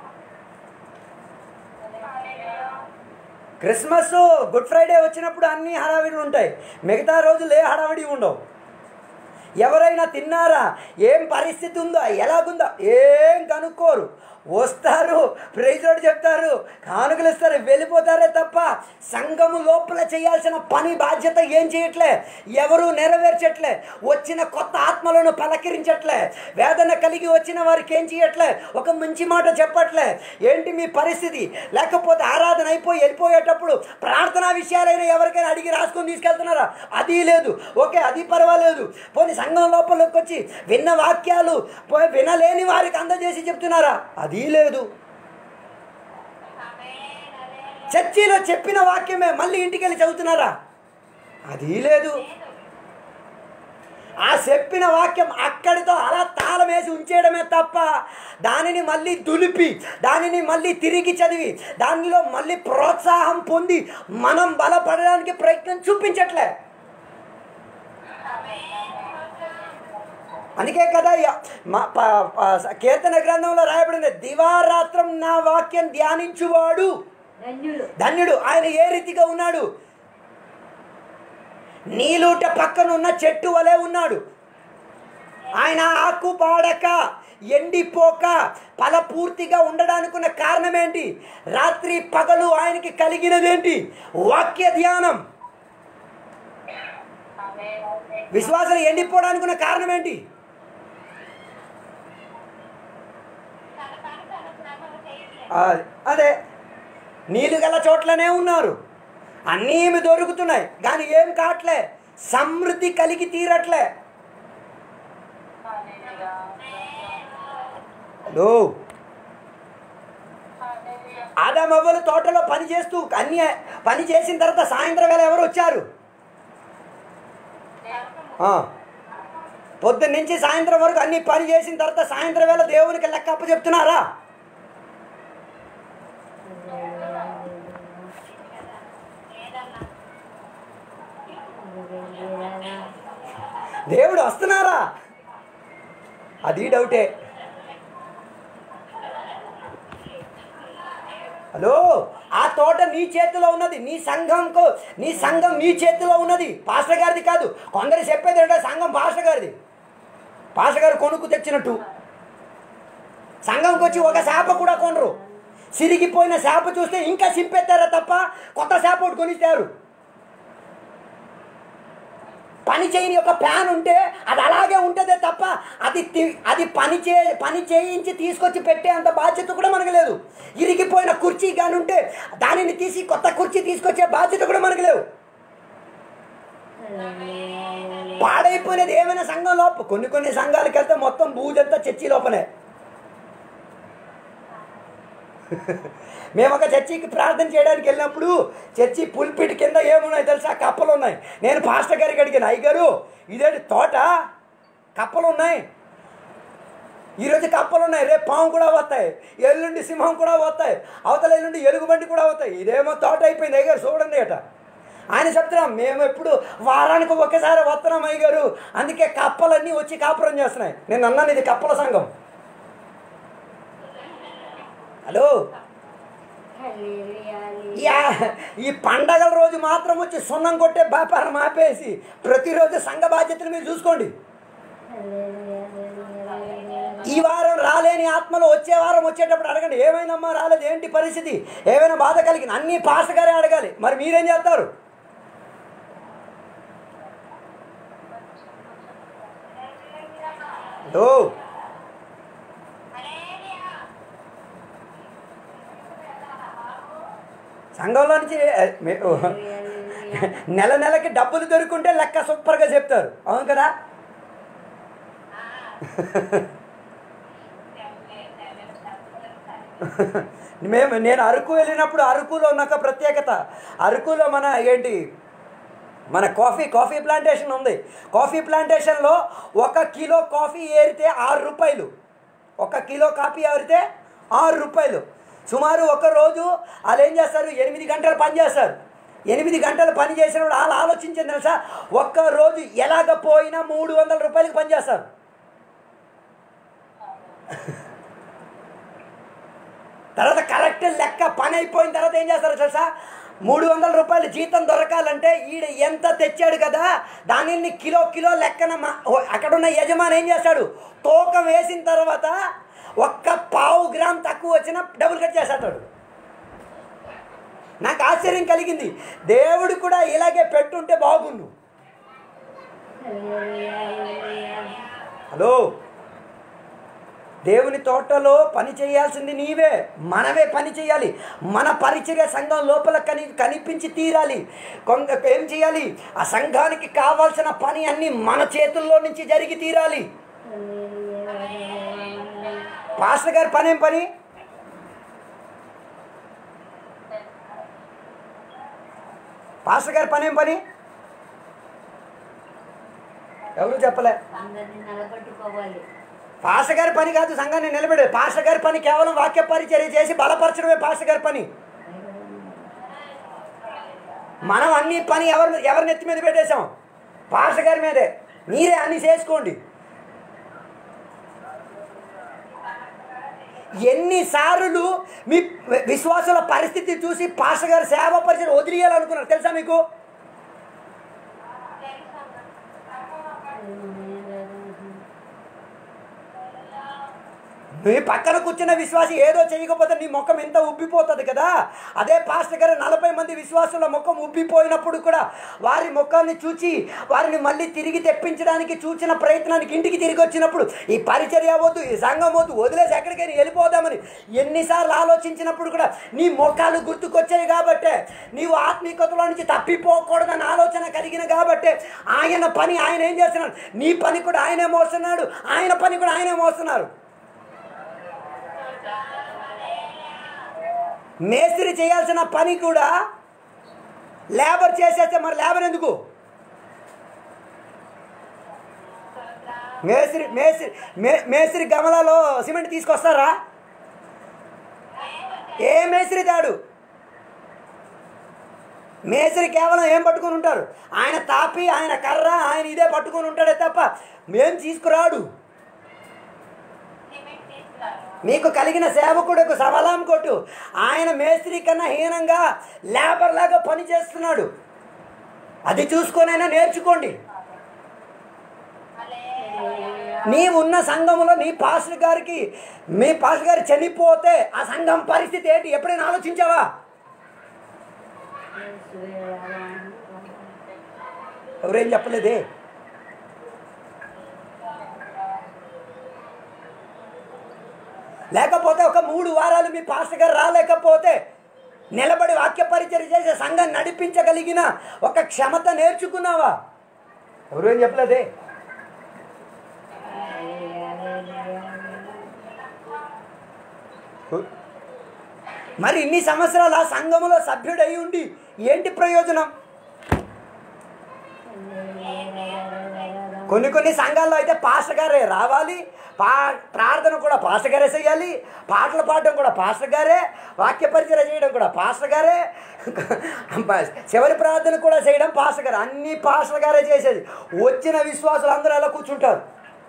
క్రిస్మస్ గుడ్ ఫ్రైడే వచ్చినప్పుడు అన్ని హడావిడి ఉంటాయి మిగతా రోజులు ఏ హడావిడి ఉండవు ఎవరైనా తిన్నారా ఏం పరిస్థితి ఉందో ఎలాగుందో ఏం కనుక్కోరు వస్తారు ప్రైజ్లోడు చెప్తారు కానుకలు ఇస్తారు వెళ్ళిపోతారే తప్ప సంఘము లోపల చేయాల్సిన పని బాధ్యత ఏం చేయట్లే ఎవరు నెరవేర్చట్లే వచ్చిన కొత్త ఆత్మలను పలకరించట్లే వేదన కలిగి వచ్చిన వారికి ఏం చేయట్లే ఒక మంచి మాట చెప్పట్లే ఏంటి మీ పరిస్థితి లేకపోతే ఆరాధన అయిపోయి వెళ్ళిపోయేటప్పుడు ప్రార్థనా విషయాలైనా ఎవరికైనా అడిగి రాసుకొని తీసుకెళ్తున్నారా అది లేదు ఓకే అది పర్వాలేదు పోనీ సంఘం లోపలికి వచ్చి విన్న వాక్యాలు పోయి వినలేని వారికి అందజేసి చెప్తున్నారా అది లేదు చర్చిలో చెప్పిన వాక్యమే మళ్ళీ ఇంటికి వెళ్ళి చదువుతున్నారా అది లేదు ఆ చెప్పిన వాక్యం అక్కడితో అలా తాళం వేసి ఉంచేయడమే తప్ప దానిని మళ్ళీ దులిపి దానిని మళ్ళీ తిరిగి చదివి దానిలో మళ్ళీ ప్రోత్సాహం పొంది మనం బలపడడానికి ప్రయత్నం చూపించట్లే అందుకే కదా య- మా ప- ప- కీర్తన గ్రంథంలో రాయబడింది దివారాత్రం నా వాక్యం ధ్యానించువాడు ధన్యులు ధన్యుడు ఆయన ఏ రీతిగా ఉన్నాడు నీలూట పక్కన ఉన్న చెట్టు వలె ఉన్నాడు ఆయన ఆకు పాడక ఎండిపోక ఫలపూర్తిగా ఉండడానికి ఉన్న కారణం ఏంటి రాత్రి పగలు ఆయనకి కలిగినదేంటి వాక్య ధ్యానం విశ్వాసాలు ఎండిపోవడానికి ఉన్న కారణం ఏంటి ఆ, అదే నీళ్ళు గల చోట్లనే ఉన్నారు అన్నీ ఏమి దొరుకుతున్నాయి కానీ ఏం కావట్లే సమృద్ధి కలిగి తీరట్లే హలో ఆదామవ్వలు తోటలో పని చేస్తూ అన్ని పని చేసిన తర్వాత సాయంత్రం వేళ ఎవరు వచ్చారు ఆ. పొద్దున్న నుంచి సాయంత్రం వరకు అన్ని పని చేసిన తర్వాత సాయంత్రం వేళ దేవునికి లెక్క అప్ప చెప్తున్నారా దేవుడు వస్తున్నారా అది డౌటే హలో ఆ తోట నీ చేతిలో ఉన్నది నీ సంఘంకు నీ సంఘం నీ చేతిలో ఉన్నది పాస్టర్ గారిది కాదు కొందరు చెప్పేది ఏంటో సంఘం పాస్టర్ గారిది పాస్టర్ గారు కొనుక్కు తెచ్చినట్టు సంఘంకి వచ్చి ఒక చేప కూడా కొనరు సిరిగిపోయిన చేప చూస్తే ఇంకా చింపేస్తారా తప్ప కొత్త చేప ఒకటి కొనిస్తారు పని చేయని ఒక ప్యాన్ ఉంటే అది అలాగే ఉంటుందే తప్ప అది తి- అది పని చే పని చేయించి తీసుకొచ్చి పెట్టే అంత బాధ్యత కూడా మనకు లేదు ఇరిగిపోయిన కుర్చీ కానీ ఉంటే దానిని తీసి కొత్త కుర్చీ తీసుకొచ్చే బాధ్యత కూడా మనకు లేవు పాడైపోయినది ఏమైనా సంఘం లోప కొన్ని కొన్ని సంఘాలకు వెళ్తే మొత్తం బూజంతా చర్చి లోపలే మేము ఒక చర్చికి ప్రార్థన చేయడానికి వెళ్ళినప్పుడు చర్చి పుల్పిట్ కింద ఏమున్నాయి తెలుసా కప్పలు ఉన్నాయి నేను పాస్టర్ గారికి అడిగాను అయ్యగారు ఇదేంటి తోట కప్పలు ఉన్నాయి ఈరోజు కప్పలు ఉన్నాయి రేపు పాము కూడా వస్తాయి ఎల్లుండి సింహం కూడా వస్తాయి అవతల ఎల్లుండి ఎలుగుబంటి కూడా వస్తాయి ఇదేమో తోట అయిపోయింది అయ్యగారు చూడండి అట ఆయన చెప్తున్నాం మేము ఎప్పుడు వారానికి ఒక్కసారి వస్తున్నాం అయ్యగారు అందుకే కప్పలన్నీ వచ్చి కాపురం చేస్తున్నాయి నేను అన్నాను ఇది కప్పల సంఘం హలో యా ఈ పండగల రోజు మాత్రం వచ్చి సున్నం కొట్టే వ్యాపారం ఆపేసి ప్రతిరోజు సంఘ బాధ్యతలు మీరు చూసుకోండి ఈ వారం రాలేని ఆత్మలు వచ్చే వారం వచ్చేటప్పుడు అడగండి ఏమైందమ్మా రాలేదు ఏంటి పరిస్థితి ఏమైనా బాధ కలిగింది అన్ని పాస్ గారే అడగాలి మరి మీరేం చేస్తారు హలో సంఘంలో నుంచి ఏ, మీ- నెల నెలకి డబ్బులు దొరుకుంటే లెక్క సూపర్గా చెప్తారు అవును కదా మేము నేను అరకు వెళ్ళినప్పుడు అరకులో ఉన్న ఒక ప్రత్యేకత అరకులో మన ఏంటి మన కాఫీ కాఫీ ప్లాంటేషన్ ఉంది కాఫీ ప్లాంటేషన్లో ఒక కిలో కాఫీ ఏరితే ఆరు రూపాయలు ఒక కిలో కాఫీ ఏరితే ఆరు రూపాయలు సుమారు ఒక రోజు వాళ్ళు ఏం చేస్తారు ఎనిమిది గంటలు పని చేస్తారు ఎనిమిది గంటలు పని చేసినప్పుడు వాళ్ళు ఆలోచించింది తెలుసా ఒక్క రోజు ఎలాగ పోయినా మూడు వందల రూపాయలకి పని చేస్తారు తర్వాత కరెక్ట్ లెక్క పని అయిపోయిన తర్వాత ఏం చేస్తారో తెలుసా మూడు వందల రూపాయలు జీతం దొరకాలంటే ఈడ ఎంత తెచ్చాడు కదా దానిని కిలో కిలో లెక్కన మా- ఓ- అక్కడున్న యజమాని ఏం చేస్తాడు తూకం వేసిన తర్వాత ఒక్క పావు గ్రామ్ తక్కువ వచ్చినా డబుల్ కట్ చేసేస్తాడు నాకు ఆశ్చర్యం కలిగింది దేవుడు కూడా ఇలాగే పెట్టుంటే బాగుండు హలో దేవుని తోటలో పని చేయాల్సింది నీవే మనమే పని చేయాలి మన పరిచర్య సంఘం లోపల కని కనిపించి తీరాలి కొంత ఏం చేయాలి ఆ సంఘానికి కావాల్సిన పని అన్నీ మన చేతుల్లో నుంచి జరిగి తీరాలి పాస్టర్ గారి పని ఏం పని పాస్టర్ గారి పని ఏం పని ఎవరు చెప్పలే అందరినీ నిలబెట్టుకోవాలి పాస్టర్ గారి పని కాదు సంఘాన్ని నిలబెడే పాస్టర్ గారి పని కేవలం వాక్య పరిచర్య చేసి బలపరచడమే పాస్టర్ గారి పని మనం అన్ని పని ఎవరి మీద- ఎవరి నెత్తి మీద పెట్టేశాం పాస్టర్ గారి మీదే మీరే అన్ని చేసుకోండి ఎన్నిసార్లు మీ విశ్వాసుల పరిస్థితి చూసి పాస్టర్ గారు సేవ పరిచయం వదిలేయాలనుకున్నారు తెలుసా మీకు నీ పక్కన కూర్చున్న విశ్వాసి ఏదో చేయకపోతే నీ ముఖం ఎంత ఉబ్బిపోతుంది కదా అదే పాస్టర్ గారు నలభై మంది విశ్వాసుల ముఖం ఉబ్బిపోయినప్పుడు కూడా వారి ముఖాన్ని చూచి వారిని మళ్ళీ తిరిగి తెప్పించడానికి చూచిన ప్రయత్నానికి ఇంటికి తిరిగి వచ్చినప్పుడు ఈ పరిచర్య వద్దు ఈ సంఘం వద్దు వదిలేసి ఎక్కడికైనా వెళ్ళిపోదామని ఎన్నిసార్లు ఆలోచించినప్పుడు కూడా నీ ముఖాలు గుర్తుకొచ్చాయి కాబట్టే నీవు ఆత్మీయతలో నుంచి తప్పిపోకూడదని ఆలోచన కలిగిన కాబట్టే ఆయన పని ఆయన ఏం చేస్తున్నాడు నీ పని కూడా ఆయనే మోస్తున్నాడు ఆయన పని కూడా ఆయనే మోస్తున్నారు మేస్త్రి చేయాల్సిన పని కూడా లేబర్ చేసేస్తే మరి లేబర్ ఎందుకు మేస్త్రి మేస్త్రి మే మేస్త్రి గమలలో సిమెంట్ తీసుకొస్తారా ఏ మేస్త్రి తాడు మేస్త్రి కేవలం ఏం పట్టుకొని ఉంటారు ఆయన తాపి ఆయన కర్ర ఆయన ఇదే పట్టుకొని ఉంటాడే తప్ప మేం తీసుకురాడు సిమెంట్ తీసుకురారు నీకు కలిగిన సేవకుడుకు సవలాం కొట్టు ఆయన మేస్త్రి కన్నా హీనంగా లేబర్ లాగా పని చేస్తున్నాడు అది చూసుకొనైనా నేర్చుకోండి హల్లెలూయా నీవు ఉన్న సంఘములో నీ పాస్టర్ గారికి మీ పాస్టర్ గారు చనిపోతే ఆ సంఘం పరిస్థితి ఏంటి ఎప్పుడైనా ఆలోచించావా ఎవరేం చెప్పలేదే లేకపోతే ఒక మూడు వారాలు మీ పాస్టర్ గారు రాలేకపోతే నిలబడి వాక్య పరిచయం చేసే సంఘం నడిపించగలిగిన ఒక క్షమత నేర్చుకున్నావా ఎవరేం చెప్పలేదే మరి ఇన్ని సంవత్సరాలు ఆ సంఘములో సభ్యుడై ఉండి ఏంటి ప్రయోజనం కొన్ని కొన్ని సంఘాల్లో అయితే పాస్టర్ గారే రావాలి పా ప్రార్థన కూడా పాస్టర్ గారే చేయాలి పాటలు పాడడం కూడా పాస్టర్ గారే వాక్య పరిచయం చేయడం కూడా పాస్టర్ గారే చివరి ప్రార్థన కూడా చేయడం పాస్టర్ గారు అన్ని పాస్టర్ గారే చేసేది వచ్చిన విశ్వాసులు అందరూ ఎలా కూర్చుంటారు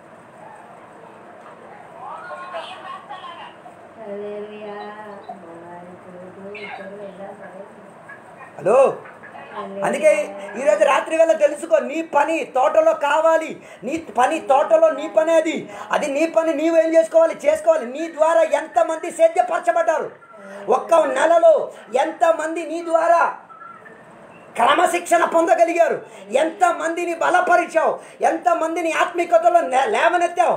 హలో అందుకే ఈరోజు రాత్రి వేళ తెలుసుకో నీ పని తోటలో కావాలి నీ పని తోటలో నీ పని అది అది నీ పని నీవేం చేసుకోవాలి చేసుకోవాలి నీ ద్వారా ఎంతమంది సేద్యపరచబడ్డారు ఒక్క నెలలో ఎంతమంది నీ ద్వారా క్రమశిక్షణ పొందగలిగారు ఎంతమందిని బలపరిచావు ఎంతమందిని ఆత్మికతలో లే- లేవనెత్తావు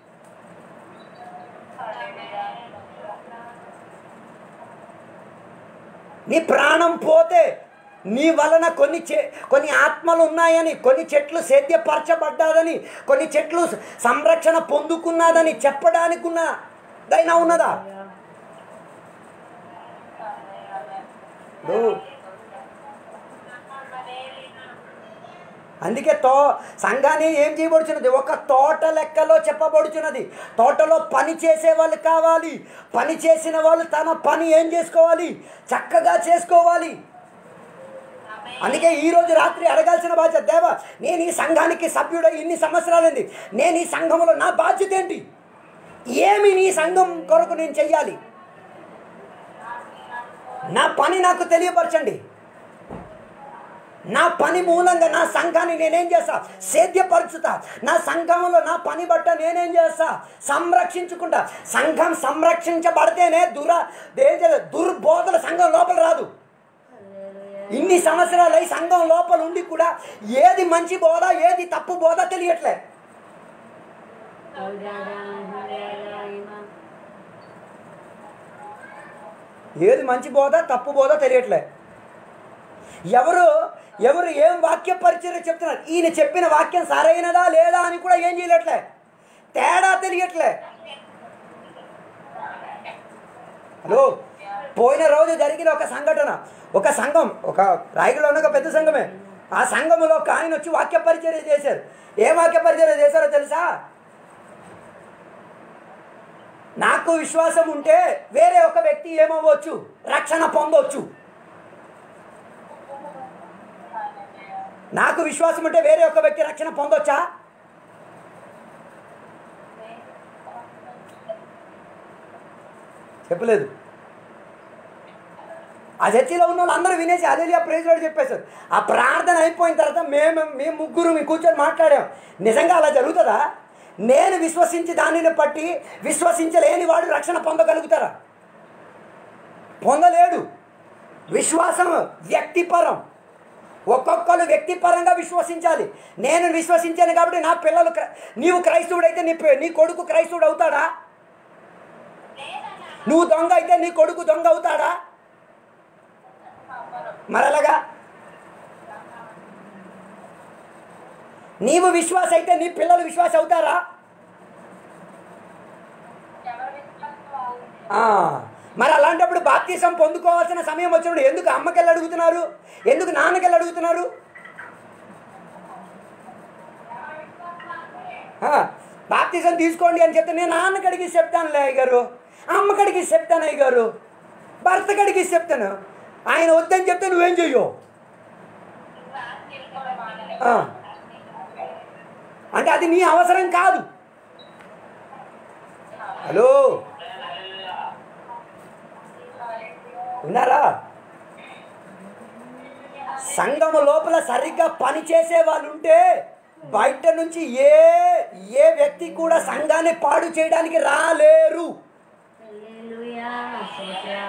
నీ ప్రాణం పోతే నీ వలన కొన్ని చె కొన్ని ఆత్మలు ఉన్నాయని కొన్ని చెట్లు సేద్యపరచబడ్డాదని కొన్ని చెట్లు సంరక్షణ పొందుకున్నదని చెప్పడానికి ఉన్నదైనా ఉన్నదా ఓ. అందుకే తో సంఘాన్ని ఏం చేయబడుచున్నది ఒక తోట లెక్కలో చెప్పబడుచున్నది తోటలో పని చేసే వాళ్ళు కావాలి పని చేసిన వాళ్ళు తన పని ఏం చేసుకోవాలి చక్కగా చేసుకోవాలి అందుకే ఈ రోజు రాత్రి అడగాల్సిన బాధ్యత దేవా నేను ఈ సంఘానికి సభ్యుడు ఇన్ని సంవత్సరాలైంది నేను ఈ సంఘంలో నా బాధ్యత ఏంటి ఏమి నీ సంఘం కొరకు నేను చెయ్యాలి నా పని నాకు తెలియపరచండి నా పని మూలంగా నా సంఘాన్ని నేనేం చేస్తా సేద్యపరుచుతా నా సంఘంలో నా పని బట్ట నేనేం చేస్తా సంరక్షించుకుంటా సంఘం సంరక్షించబడితేనే దుర ఏం చేయాలి? దుర్బోధల సంఘం లోపల రాదు ఇన్ని సంవత్సరాలు ఈ సంఘం లోపల ఉండి కూడా ఏది మంచి బోధ ఏది తప్పు బోధ తెలియట్లే ఏది మంచి బోధ తప్పు బోధ తెలియట్లే ఎవరు ఎవరు ఏం వాక్య పరిచయం చెప్తున్నారు ఈయన చెప్పిన వాక్యం సరైనదా లేదా అని కూడా ఏం చేయలేట్లే తేడా తెలియట్లే హలో పోయిన రోజు జరిగిన ఒక సంఘటన ఒక సంఘం ఒక రాయగడలో ఉన్న ఒక పెద్ద సంఘమే ఆ సంఘములో ఒక ఆయన వచ్చి వాక్య పరిచర్య చేశారు ఏ వాక్య పరిచర్య చేశారో తెలుసా నాకు విశ్వాసం ఉంటే వేరే ఒక వ్యక్తి ఏమవ్వచ్చు రక్షణ పొందవచ్చు నాకు విశ్వాసం ఉంటే వేరే ఒక వ్యక్తి రక్షణ పొందొచ్చా చెప్పలేదు ఆ చర్చిలో ఉన్న వాళ్ళు అందరూ వినేసి అదే ఆ ప్రైజ్ కూడా చెప్పేశారు ఆ ప్రార్థన అయిపోయిన తర్వాత మేము మేము ముగ్గురు మీ కూర్చొని మాట్లాడాం నిజంగా అలా జరుగుతుందా నేను విశ్వసించి దానిని బట్టి విశ్వసించలేని వాడు రక్షణ పొందగలుగుతారా పొందలేడు విశ్వాసం వ్యక్తిపరం ఒక్కొక్కరు వ్యక్తిపరంగా విశ్వసించాలి నేను విశ్వసించాను కాబట్టి నా పిల్లలు క్ర- నీవు క్రైస్తవుడైతే నీ పి- నీ కొడుకు క్రైస్తవుడు అవుతాడా నువ్వు దొంగ అయితే నీ కొడుకు దొంగ అవుతాడా మరలాగా నీవు విశ్వాస అయితే నీ పిల్లలు విశ్వాస అవుతారా ఆ, మరి అలాంటప్పుడు బాప్తీసం పొందుకోవాల్సిన సమయం వచ్చినప్పుడు ఎందుకు అమ్మకెళ్ళి అడుగుతున్నారు ఎందుకు నాన్నకెళ్ళి అడుగుతున్నారు ఆ, బాప్తీసం తీసుకోండి అని చెప్తే నేను నాన్నకి అడిగి చెప్తానులే అయ్య గారు అమ్మకి అడిగి చెప్తాను అయ్య గారు భర్తకి అడిగి చెప్తాను ఆయన వద్దని చెప్తే నువ్వేం చెయ్యవు ఆ. అంటే అది నీ అవసరం కాదు హలో ఉన్నారా సంఘము లోపల సరిగ్గా పని చేసే వాళ్ళు ఉంటే బయట నుంచి ఏ ఏ వ్యక్తి కూడా సంఘాన్ని పాడు చేయడానికి రాలేరు హల్లెలూయా స్తోత్రం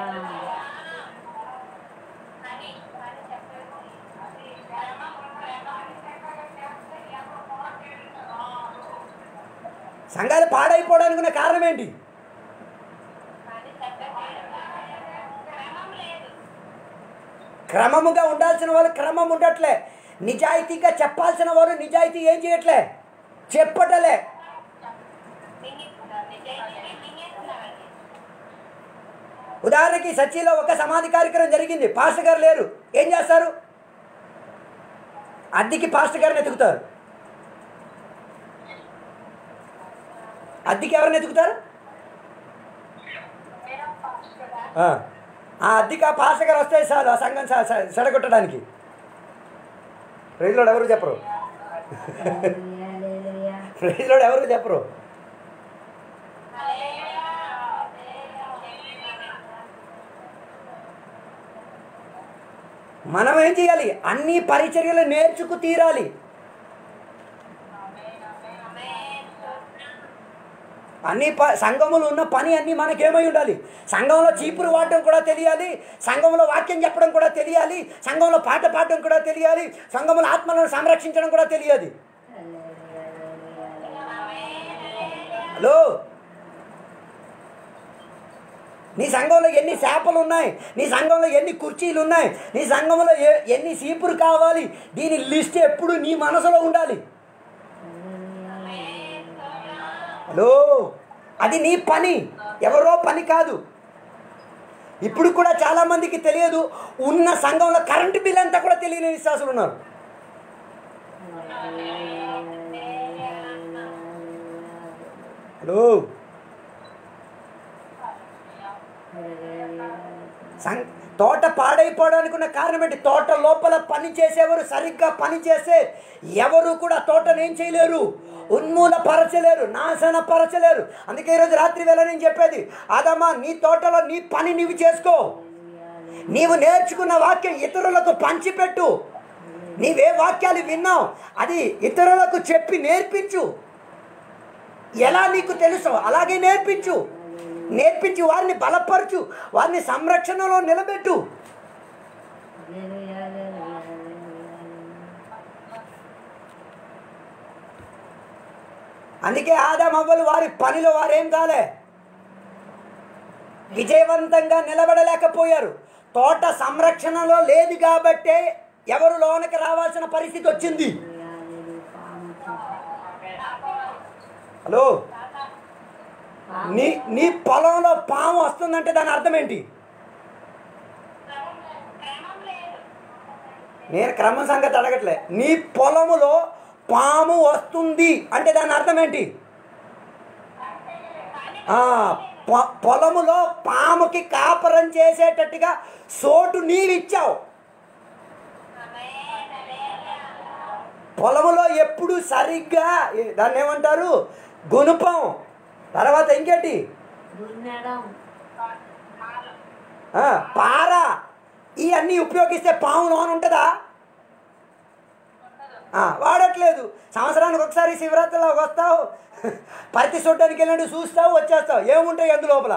అని అని చెప్పేసి అది ప్రేమ ప్రేమ సంఘాలు పాడైపోవడానికి ఉన్న కారణం ఏంటి అని చెప్పేసి క్రమం లేదు క్రమముగా ఉండాల్సిన వాళ్ళు క్రమం ఉండట్లే నిజాయితీగా చెప్పాల్సిన వారు నిజాయితీ ఏం చేయట్లే చెప్పటలే మింగేస్తున్నారు నిజాయితీని మింగేస్తున్నారండి ఉదాహరణకి సచిలో ఒక సమాధి కార్యక్రమం జరిగింది పాస్టర్ గారు లేరు ఏం చేస్తారు అద్దెకి పాస్టర్ గారిని ఎతుకుతారు అద్దెకి ఎవరిని ఎతుకుతారు ఆ. ఆ అద్దెకి ఆ పాస్టర్ గారు వస్తే చాలు ఆ సంఘం స- స- సెడగొట్టడానికి ప్రైజ్లో ఎవరు చెప్పరు హల్లెలూయా హల్లెలూయా ప్రైజ్లో ఎవరు చెప్పరు మనం ఏం చేయాలి అన్ని పరిచర్యలు నేర్చుకు తీరాలి అన్ని ప సంఘములు ఉన్న పని అన్ని మనకేమై ఉండాలి సంఘంలో చీపురు వాడటం కూడా తెలియాలి సంఘంలో వాక్యం చెప్పడం కూడా తెలియాలి సంఘంలో పాట పాడటం కూడా తెలియాలి సంఘంలో ఆత్మలను సంరక్షించడం కూడా తెలియాలి హల్లెలూయా హల్లెలూయా హలో నీ సంఘంలో ఎన్ని చేపలు ఉన్నాయి నీ సంఘంలో ఎన్ని కుర్చీలు ఉన్నాయి నీ సంఘంలో ఏ- ఎన్ని సీపురు కావాలి దీని లిస్ట్ ఎప్పుడు నీ మనసులో ఉండాలి హలో అది నీ పని ఎవరో పని కాదు ఇప్పుడు కూడా చాలా మందికి తెలియదు ఉన్న సంఘంలో కరెంటు బిల్ అంతా కూడా తెలియని విశ్వాసులు ఉన్నారు హలో సం తోట పాడైపోవడానికి ఉన్న కారణం ఏంటి తోట లోపల పని చేసేవారు సరిగ్గా పని చేస్తే ఎవరు కూడా తోటను ఏం చేయలేరు ఉన్మూల పరచలేరు నాశన పరచలేరు అందుకే ఈరోజు రాత్రి వేళ నేను చెప్పేది అదమ్మా నీ తోటలో నీ పని నీవు చేసుకో నీవు నేర్చుకున్న వాక్యం ఇతరులకు పంచిపెట్టు నీవే వాక్యాలు విన్నావు అది ఇతరులకు చెప్పి నేర్పించు ఎలా నీకు తెలుసో అలాగే నేర్పించు నేర్పించి వారిని బలపరచు వారిని సంరక్షణలో నిలబెట్టు హల్లెలూయా హల్లెలూయా అందుకే ఆదామవ్వలు వారి పనిలో వారేం కాలే విజయవంతంగా నిలబడలేకపోయారు తోట సంరక్షణలో లేదు కాబట్టే ఎవరు లోనకి రావాల్సిన పరిస్థితి వచ్చింది హలో నీ నీ పొలంలో పాము వస్తుందంటే దాని అర్థం ఏంటి క్రమం లేదు నేను క్రమ సంగతి అడగట్లే నీ పొలములో పాము వస్తుంది అంటే దాని అర్థం ఏంటి ఆ, పొ- పొలములో పాముకి కాపరం చేసేటట్టుగా సోటు నీళ్ళు ఇచ్చావు పొలములో ఎప్పుడు సరిగ్గా ఏ- దాన్ని ఏమంటారు గుణపం తర్వాత ఇంకేంటి దున్నడం ఆ, పార ఇవన్నీ ఉపయోగిస్తే పాము లోన్ ఉంటుందా ఆ, వాడట్లేదు సంవత్సరానికి ఒకసారి శివరాత్రిలో వస్తావు పత్తి చూడడానికి వెళ్ళండి చూస్తావు వచ్చేస్తావు ఏముంటాయి అందు లోపల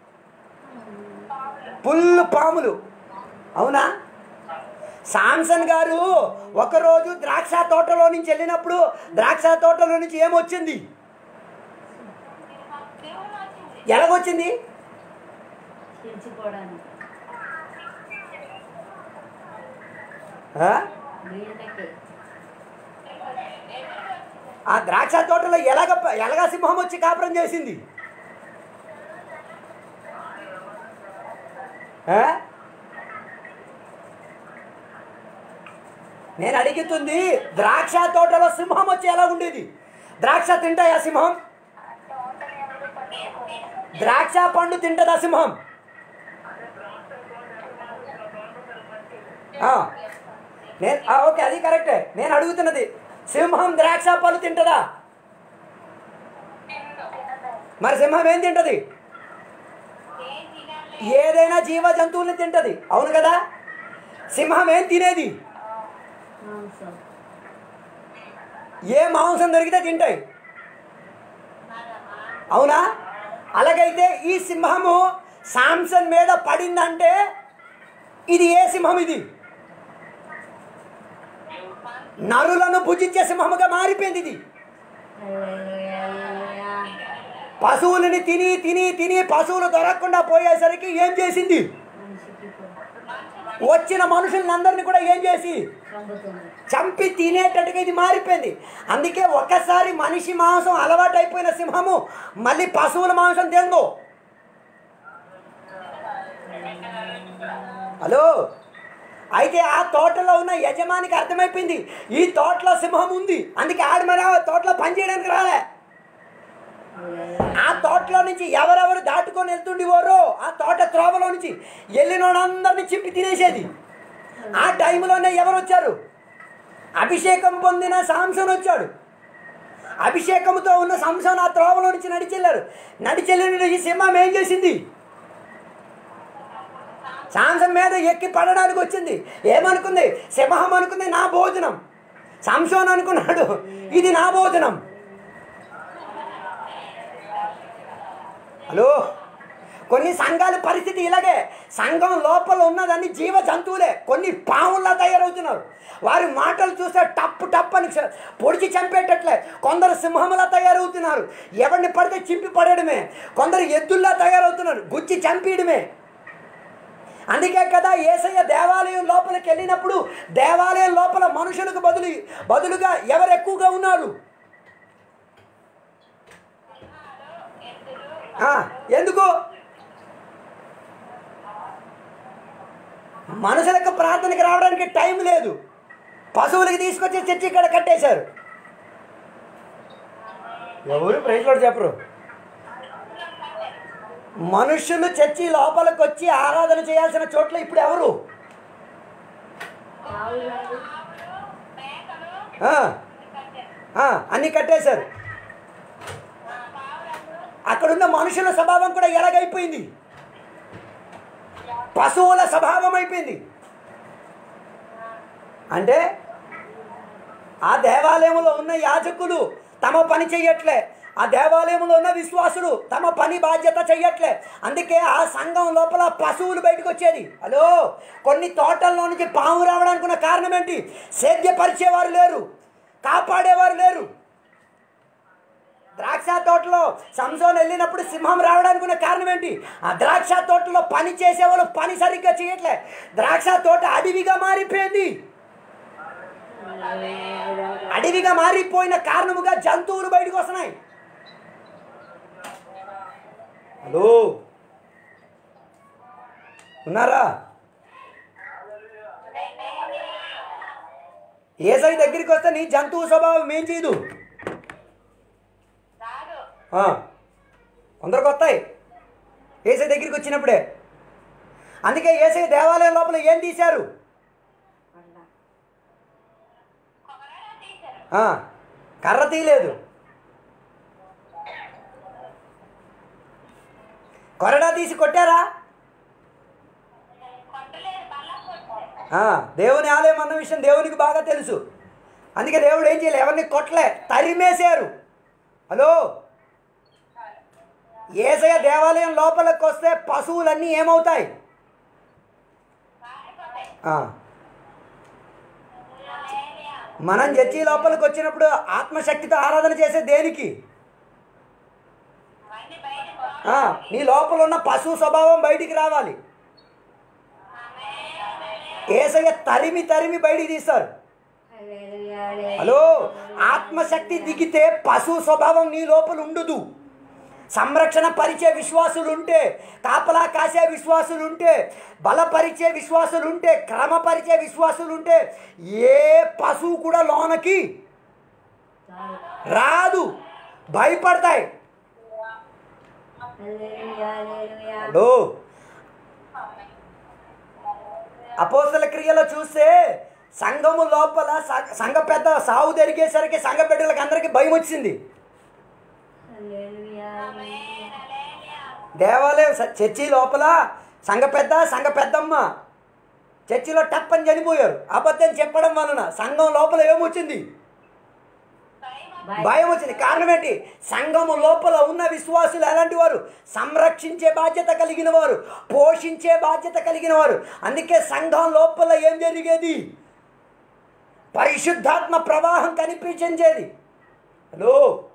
పుల్లు పాములు అవునా సాంసన్ గారు ఒకరోజు ద్రాక్ష తోటలో నుంచి వెళ్ళినప్పుడు ద్రాక్ష తోటలో నుంచి ఏమొచ్చింది దేవుడు వచ్చింది ఎలాగొచ్చింది తెచ్చుకోవడానికి ఆ? వీళ్ళకి ఆ ద్రాక్ష తోటలో ఎలాగ ఎలాగ సింహం వచ్చి కాపురం చేసింది ఆ? నేను అడుగుతుంది ద్రాక్ష తోటలో సింహం వచ్చి ఎలా ఉండేది ద్రాక్ష తింటాయా సింహం ద్రాక్ష పండు తింటదా సింహం ఆ. నేను ఆ, ఓకే అది కరెక్టే నేను అడుగుతున్నది సింహం ద్రాక్ష పళ్ళు తింటదా మరి సింహం ఏం తింటది ఏం తినాలి ఏదైనా జీవ జంతువుల్ని తింటది అవును కదా సింహం ఏం తినేది మాంసం ఏ మాంసం దొరికితే తింటాయి అవునా అలాగైతే ఈ సింహము సాంసన్ మీద పడిందంటే ఇది ఏ సింహం ఇది నరులను భుజించే సింహముగా మారిపోయింది ఇది హల్లెలూయా, హల్లెలూయా. పశువులని తిని తిని తిని పశువులు దొరకకుండా పోయేసరికి ఏం చేసింది మనిషికి వచ్చిన మనుషులందరినీ కూడా ఏం చేసి చంపుతుంది చంపి తినేటట్టుగా ఇది మారిపోయింది అందుకే ఒక్కసారి మనిషి మాంసం అలవాటైపోయిన సింహము మళ్ళీ పశువుల మాంసం తిందో హలో అయితే ఆ తోటలో ఉన్న యజమానికి అర్థమైపోయింది ఈ తోటలో సింహం ఉంది అందుకే ఆడ మరి ఆ తోటలో పని చేయడానికి రాలే ఆ తోటలో నుంచి ఎవరెవరు దాటుకొని వెళ్తుండేవారో ఆ తోట త్రోవలో నుంచి వెళ్ళినోడందరినీ చింపి తినేసేది ఆ టైంలోనే ఎవరు వచ్చారు అభిషేకం పొందిన సాంసన్ వచ్చాడు అభిషేకంతో ఉన్న సంసన్ ఆ త్రోవలో నుంచి నడిచెళ్ళారు నడిచెళ్ళిన ఈ సింహం ఏం చేసింది సాంసం మీద ఎక్కి పడడానికి వచ్చింది ఏమనుకుంది సింహం అనుకుంది నా భోజనం సంసోన్ అనుకున్నాడు ఇది నా భోజనం హలో కొన్ని సంఘాల పరిస్థితి ఇలాగే సంఘం లోపల ఉన్నదాన్ని జీవ జంతువులే కొన్ని పావుల్లా తయారవుతున్నారు వారి మాటలు చూస్తే టప్పు టప్ అని చ- పొడిచి చంపేటట్లే కొందరు సింహంలా తయారవుతున్నారు ఎవరిని పడితే చింపి పడేయడమే కొందరు ఎద్దుల్లా తయారవుతున్నారు గుచ్చి చంపేయడమే అందుకే కదా ఏసయ్య దేవాలయం లోపలికి వెళ్ళినప్పుడు దేవాలయం లోపల మనుషులకు బదులు బదులుగా ఎవరు ఎక్కువగా ఉన్నారు ఆ, ఎందుకు మనుషులకు ప్రార్థనకి రావడానికి టైం లేదు పశువులకి తీసుకొచ్చి చర్చి ఇక్కడ కట్టేశారు ఎవరు ప్రైజ్లో చెప్పరు మనుషులు చర్చి లోపలికి వచ్చి ఆరాధన చేయాల్సిన చోట్ల ఇప్పుడు ఎవరు ఆవులు ఆ, ఆ, అన్నీ కట్టేశారు అక్కడున్న మనుషుల స్వభావం కూడా ఎలాగైపోయింది పశువుల స్వభావం అయిపోయింది అంటే ఆ దేవాలయంలో ఉన్న యాజకులు తమ పని చెయ్యట్లే ఆ దేవాలయంలో ఉన్న విశ్వాసులు తమ పని బాధ్యత చెయ్యట్లే అందుకే ఆ సంఘం లోపల పశువులు బయటకు వచ్చేది హలో కొన్ని తోటల్లో నుంచి పాము రావడానికి ఉన్న కారణం ఏంటి సేద్యపరిచేవారు లేరు కాపాడేవారు లేరు ద్రాక్ష తోటలో సంసోన్ వెళ్ళినప్పుడు సింహం రావడానికి ఉన్న కారణం ఏంటి ఆ ద్రాక్ష తోటలో పని చేసేవాళ్ళు పని సరిగ్గా చేయట్లే ద్రాక్ష తోట అడవిగా మారిపోయింది అడవిగా మారిపోయిన కారణముగా జంతువులు బయటకు వస్తున్నాయి హలో ఉన్నారా ఏసై దగ్గరికి వస్తే నీ జంతువు స్వభావం ఏం చేయదు రాదు ఆ, కొందరికి వస్తాయి ఏసై దగ్గరికి వచ్చినప్పుడే అందుకే ఏసై దేవాలయం లోపల ఏం తీశారు కొబ్బరి తీశారు ఆ, కర్ర తీయలేదు కొరడా తీసి కొట్టారా కొట్టలేదు బల్ల కొట్టారు ఆ, దేవుని ఆలయం అన్న విషయం దేవునికి బాగా తెలుసు అందుకే దేవుడు ఏం చేయలేదు ఎవరిని కొట్టలే తరిమేశారు హలో ఏసయ దేవాలయం లోపలికి వస్తే పశువులన్నీ ఏమవుతాయి పారిపోతాయి ఆ, హల్లెలూయా. మనం చర్చి లోపలికి వచ్చినప్పుడు ఆత్మశక్తితో ఆరాధన చేసే దేనికి అవన్నీ బయటకు ఆ, నీ లోపల ఉన్న పశువు స్వభావం బయటికి రావాలి ఏసయ్య తరిమి తరిమి బయటికి తీస్తారు హల్లెలూయా, హల్లెలూయా. హలో ఆత్మశక్తి దిగితే పశువు స్వభావం నీ లోపల ఉండదు సంరక్షణ పరిచే విశ్వాసులు ఉంటే కాపలా కాసే విశ్వాసులు ఉంటే బలపరిచే విశ్వాసులు ఉంటే క్రమపరిచే విశ్వాసులు ఉంటే ఏ పశువు కూడా లోనకి చాలు. రాదు భయపడతాయి హల్లెలూయా, హల్లెలూయా. హలో అపోస్తల క్రియలో చూస్తే సంఘము లోపల స- సంఘ పెద్ద సావు జరిగేసరికి సంఘ బిడ్డలకు అందరికీ భయం వచ్చింది హల్లెలూయా, హల్లెలూయా. దేవాలయం స- చర్చి లోపల సంఘ పెద్ద సంఘ పెద్దమ్మ చర్చిలో టప్పని చనిపోయారు అబద్ధం చెప్పడం వలన సంఘం లోపల ఏమొచ్చింది భయం వచ్చింది కారణం ఏంటి సంఘము లోపల ఉన్న విశ్వాసులు ఎలాంటి వారు సంరక్షించే బాధ్యత కలిగిన వారు పోషించే బాధ్యత కలిగిన వారు అందుకే సంఘం లోపల ఏం జరిగేది పరిశుద్ధాత్మ ప్రవాహం కనిపించేది హలో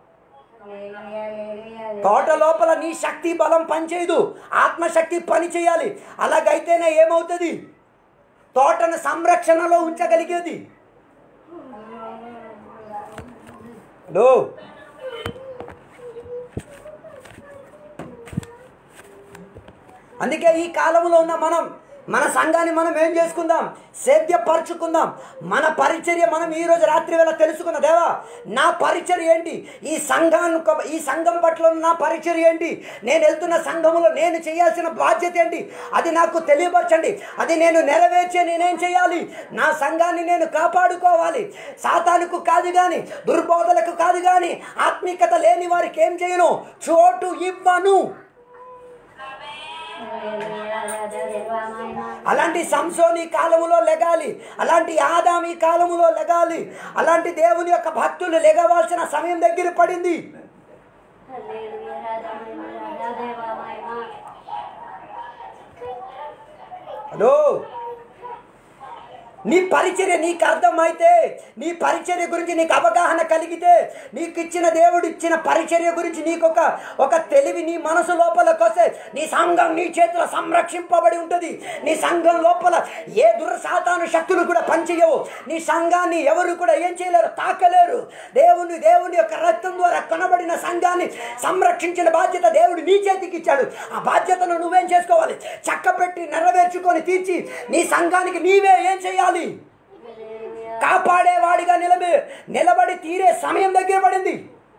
తోట లోపల నీ శక్తి బలం పనిచేయదు ఆత్మశక్తి పని చేయాలి అలాగైతేనే ఏమవుతుంది తోటను సంరక్షణలో ఉంచగలిగేది హలో అందుకే ఈ కాలంలో ఉన్న మనం మన సంఘాన్ని మనం ఏం చేసుకుందాం సేద్యపరుచుకుందాం మన పరిచర్య మనం ఈ రోజు రాత్రి వేళ తెలుసుకున్న దేవా నా పరిచర్య ఏంటి ఈ సంఘాన్ని ఈ సంఘం పట్ల ఉన్న నా పరిచర్య ఏంటి నేను వెళ్తున్న సంఘములో నేను చేయాల్సిన బాధ్యత ఏంటి అది నాకు తెలియపరచండి అది నేను నెరవేర్చే నేనేం చేయాలి నా సంఘాన్ని నేను కాపాడుకోవాలి సాతానుకు కాదు కానీ దుర్బోధలకు కాదు కానీ ఆత్మీకత లేని వారికి ఏం చేయను చోటు ఇవ్వను అలాంటి సంసోని కాలములో లెగాలి అలాంటి ఆదామి కాలములో లెగాలి అలాంటి దేవుని యొక్క భక్తులు లెగవాల్సిన సమయం దగ్గర పడింది హలో నీ పరిచర్య నీకు అర్థమైతే నీ పరిచర్య గురించి నీకు అవగాహన కలిగితే నీకు ఇచ్చిన దేవుడు ఇచ్చిన పరిచర్య గురించి నీకు ఒక ఒక తెలివి నీ మనసు లోపలికి వస్తే నీ సంఘం నీ చేతిలో సంరక్షింపబడి ఉంటుంది నీ సంఘం లోపల ఏ దురసాతాను శక్తులు కూడా పనిచేయవు నీ సంఘాన్ని ఎవరు కూడా ఏం చేయలేరు తాకలేరు దేవుని దేవుని యొక్క రక్తం ద్వారా కొనబడిన సంఘాన్ని సంరక్షించిన బాధ్యత దేవుడు నీ చేతికి ఇచ్చాడు ఆ బాధ్యతను నువ్వేం చేసుకోవాలి చక్కపెట్టి నెరవేర్చుకొని తీర్చి నీ సంఘానికి నీవే ఏం చేయాలి కాపాడేవాడిగా నిలబడి నిలబడి తీరే సమయం దగ్గర పడింది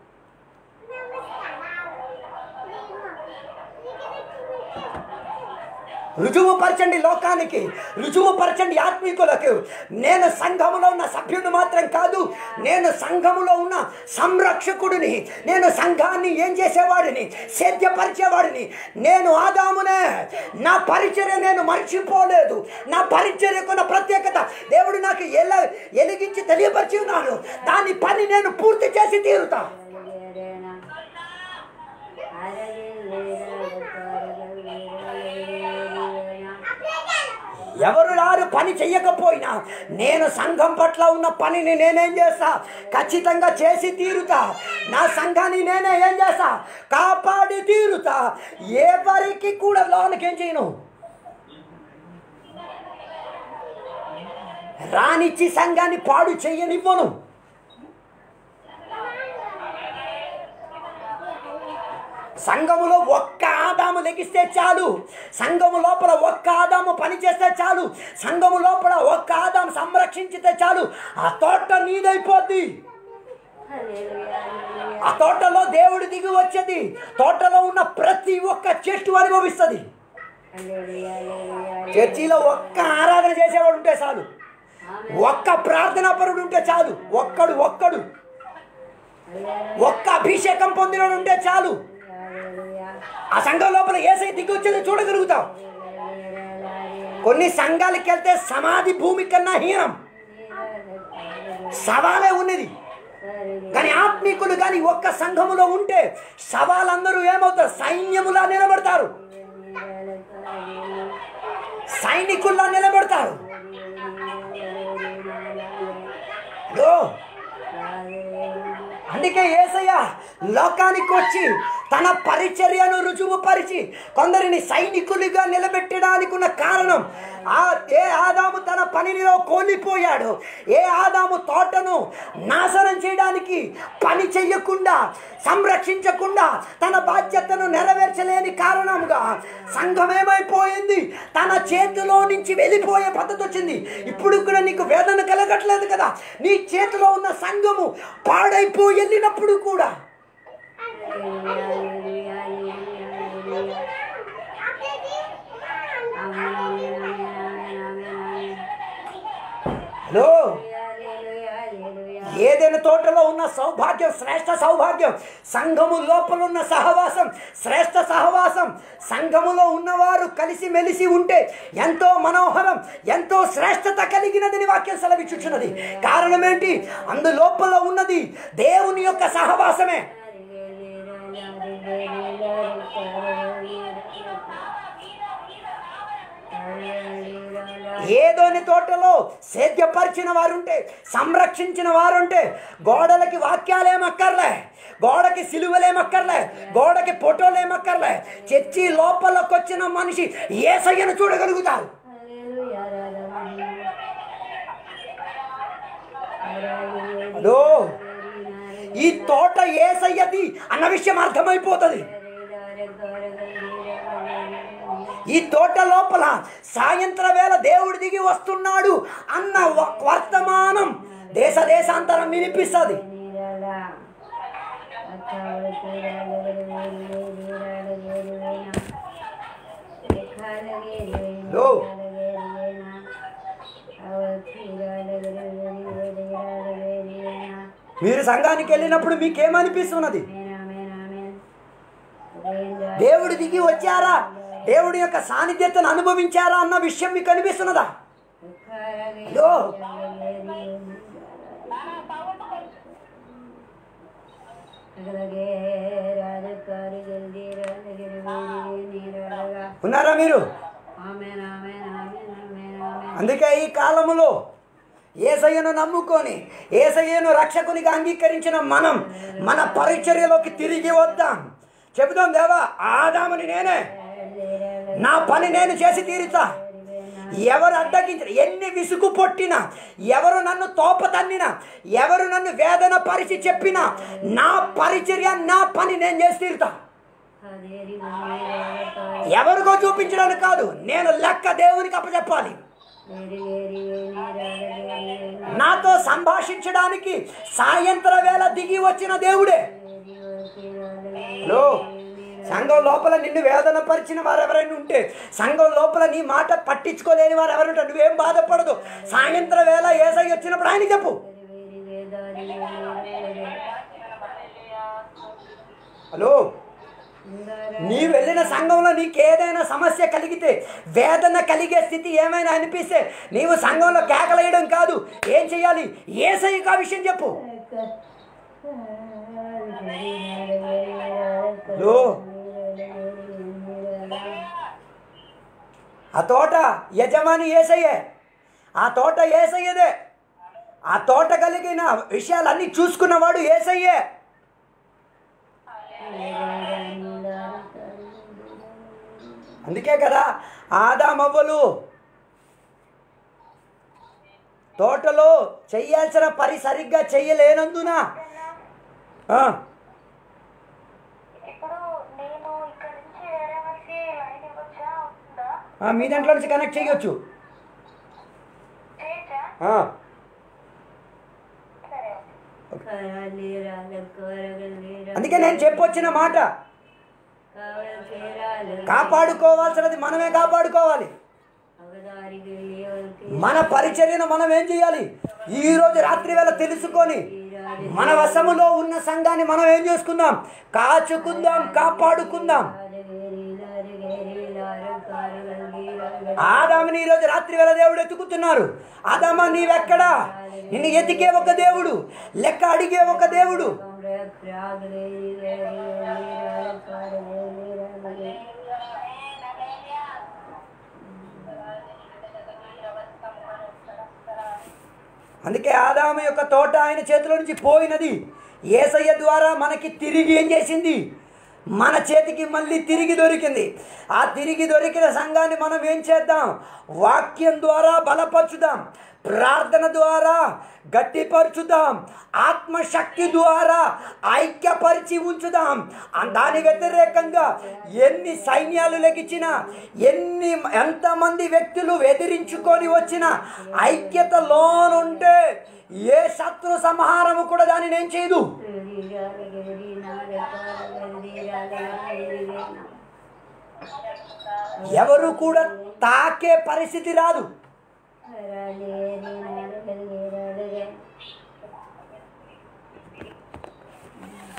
రుజువు పరచండి లోకానికి రుజువు పరచండి ఆత్మీకులకు నేను సంఘములో ఉన్న సభ్యుడు మాత్రం కాదు నేను సంఘములో ఉన్న సంరక్షకుడిని నేను సంఘాన్ని ఏం చేసేవాడిని సేద్యపరిచేవాడిని నేను ఆదామునే నా పరిచర్య నేను మర్చిపోలేదు నా పరిచర్యకున్న ప్రత్యేకత దేవుడు నాకు ఎలా ఎలిగించి తెలియపరిచి ఉన్నాడు దాని పని నేను పూర్తి చేసి తీరుతా ఎవరు రారు పని చెయ్యకపోయినా నేను సంఘం పట్ల ఉన్న పనిని నేనేం చేస్తా ఖచ్చితంగా చేసి తీరుతా నా సంఘాన్ని నేనే ఏం చేస్తా కాపాడి తీరుతా ఎవరికి కూడా లోనకేం చేయను రానిచ్చి సంఘాన్ని పాడు చెయ్యనివ్వను సంఘములో ఒక్క ఆదాము లెగిస్తే చాలు సంఘము లోపల ఒక్క ఆదాము పని చేస్తే చాలు సంఘము లోపల ఒక్క ఆదాము సంరక్షించితే చాలు ఆ తోట నీదైపోద్ది ఆ తోటలో దేవుడు దిగి వచ్చేది తోటలో ఉన్న ప్రతి ఒక్క చెట్టు అనుభవిస్తుంది చర్చిలో ఒక్క ఆరాధన చేసేవాడు ఉంటే చాలు ఒక్క ప్రార్థనా పరుడు ఉంటే చాలు ఒక్కడు ఒక్కడు ఒక్క అభిషేకం పొందినోడు ఉంటే చాలు ఆ సంఘం లోపల ఏసై దిగి వచ్చేది చూడగలుగుతాం కొన్ని సంఘాలకి వెళ్తే సమాధి భూమి కన్నా హీనం సవాలే ఉన్నది కానీ ఆత్మీకులు కానీ ఒక్క సంఘములో ఉంటే సవాలందరూ ఏమవుతారు సైన్యములా నిలబడతారు సైనికుల్లా నిలబడతారు ఓ అందుకే ఏసయ్య లోకానికి వచ్చి తన పరిచర్యను రుజువు పరిచి కొందరిని సైనికులుగా నిలబెట్టడానికి ఉన్న కారణం ఆ ఏ ఆదాము తన పనిలో కోల్పోయాడు ఏ ఆదాము తోటను నాశనం చేయడానికి పని చెయ్యకుండా సంరక్షించకుండా తన బాధ్యతను నెరవేర్చలేని కారణంగా సంఘం ఏమైపోయింది తన చేతిలో నుంచి వెళ్ళిపోయే పద్ధతి వచ్చింది ఇప్పుడు కూడా నీకు వేదన కలగట్లేదు కదా నీ చేతిలో ఉన్న సంఘము పాడైపోయి వెళ్ళినప్పుడు కూడా హలో ఏదైనా తోటలో ఉన్న సౌభాగ్యం శ్రేష్ఠ సౌభాగ్యం సంఘము లోపల ఉన్న సహవాసం శ్రేష్ఠ సహవాసం సంఘములో ఉన్నవారు కలిసి మెలిసి ఉంటే ఎంతో మనోహరం ఎంతో శ్రేష్టత కలిగినదని వాక్యం సెలవిచ్చుచున్నది కారణం ఏంటి అందు లోపల ఉన్నది దేవుని యొక్క సహవాసమే ఏదోని తోటలో సేద్యపరిచిన వారుంటే సంరక్షించిన వారుంటే గోడలకి వాక్యాలేమక్కర్లే గోడకి సిలువలేమక్కర్లే గోడకి ఫోటోలేమక్కర్లే చర్చి లోపలికి వచ్చిన మనిషి ఏసయ్యను చూడగలుగుతారు అదో ఈ తోట ఏసయ్యది అన్న విషయం అర్థమైపోతుంది ఈ తోట లోపల సాయంత్ర వేళ దేవుడు దిగి వస్తున్నాడు అన్న వ- వర్తమానం దేశ దేశాంతరం వినిపిస్తుంది లో. మీరు సంఘానికి వెళ్ళినప్పుడు మీకేమనిపిస్తున్నది దేవుడు దిగి వచ్చారా దేవుడి యొక్క సాన్నిధ్యతను అనుభవించారా అన్న విషయం మీకు అనిపిస్తున్నదా లో. ఉన్నారా మీరు అందుకే ఈ కాలములో ఏసయ్యను నమ్ముకొని ఏసయ్యను రక్షకునిగా అంగీకరించిన మనం మన పరిచర్యలోకి తిరిగి వద్దాం చెబుదాం దేవా ఆదాముని నేనే నా పని నేను చేసి తీరుతా ఎవరు అడ్డగించిన ఎన్ని విసుగు పొట్టినా ఎవరు నన్ను తోప తన్నినా ఎవరు నన్ను వేదన పరిచి చెప్పినా నా పరిచర్య నా పని నేను చేసి తీరుతా ఎవరికో చూపించడానికి కాదు నేను లెక్క దేవునికి అప్పచెప్పాలి నాతో సంభాషించడానికి సాయంత్ర వేళ దిగి వచ్చిన దేవుడే హలో సంఘం లోపల నిన్ను వేదన పరిచిన వారు ఎవరైనా ఉంటే సంఘం లోపల నీ మాట పట్టించుకోలేని వారు ఎవరు ఉంటారు నువ్వేం బాధపడదు సాయంత్ర వేళ ఏసై వచ్చినప్పుడు ఆయన చెప్పు హలో నీ వెళ్ళిన సంఘంలో నీకు ఏదైనా సమస్య కలిగితే వేదన కలిగే స్థితి ఏమైనా అనిపిస్తే నీవు సంఘంలో కేకలేయడం కాదు ఏం చేయాలి ఏసైకి ఆ విషయం చెప్పు హలో ఆ తోట యజమాని ఏసయ్యే ఆ తోట ఏసయ్యదే ఆ తోట కలిగిన విషయాలన్నీ చూసుకున్నవాడు ఏసయ్యే అందుకే కదా ఆదామవ్వలు తోటలో చెయ్యాల్సిన పని సరిగ్గా చెయ్యలేనందున ఆ, ఇప్పుడు నేను ఇక్కడ నుంచి వేరే మనిషి లైన్ ఇవ్వచ్చా ఉందా ఆ, మీ దాంట్లో నుంచి కనెక్ట్ చేయొచ్చు చేయొచ్చా ఆ, సరే అందుకే నేను చెప్పొచ్చిన మాట కాపాడుకోవాల్సినది మనమే కాపాడుకోవాలి మన పరిచర్యను మనం ఏం చేయాలి ఈ రోజు రాత్రి వేళ తెలుసుకొని మన వశములో ఉన్న సంఘాన్ని మనం ఏం చేసుకుందాం కాచుకుందాం కాపాడుకుందాం ఆదాముని ఈరోజు రాత్రి వేళ దేవుడు ఎత్తుకుతున్నారు ఆదామా నీవెక్కడా నిన్ను ఎతికే ఒక దేవుడు లెక్క అడిగే ఒక దేవుడు అందుకే ఆదాము యొక్క తోట ఆయన చేతిలో నుంచి పోయినది ఏసయ్య ద్వారా మనకి తిరిగి ఏం చేసింది మన చేతికి మళ్ళీ తిరిగి దొరికింది ఆ తిరిగి దొరికిన సంఘాన్ని మనం ఏం చేద్దాం వాక్యం ద్వారా బలపరచుదాం ప్రార్థన ద్వారా గట్టిపరచుదాం ఆత్మశక్తి ద్వారా ఐక్యపరిచి ఉంచుదాం ఆ దాని వ్యతిరేకంగా ఎన్ని సైన్యాలు లెగిచ్చినా ఎన్ని ఎంతమంది వ్యక్తులు ఎదిరించుకొని వచ్చినా ఐక్యతలోనుంటే ఏ శత్రు సంహారము కూడా దానిని ఏం చేయదు ఎవరు కూడా తాకే పరిస్థితి రాదు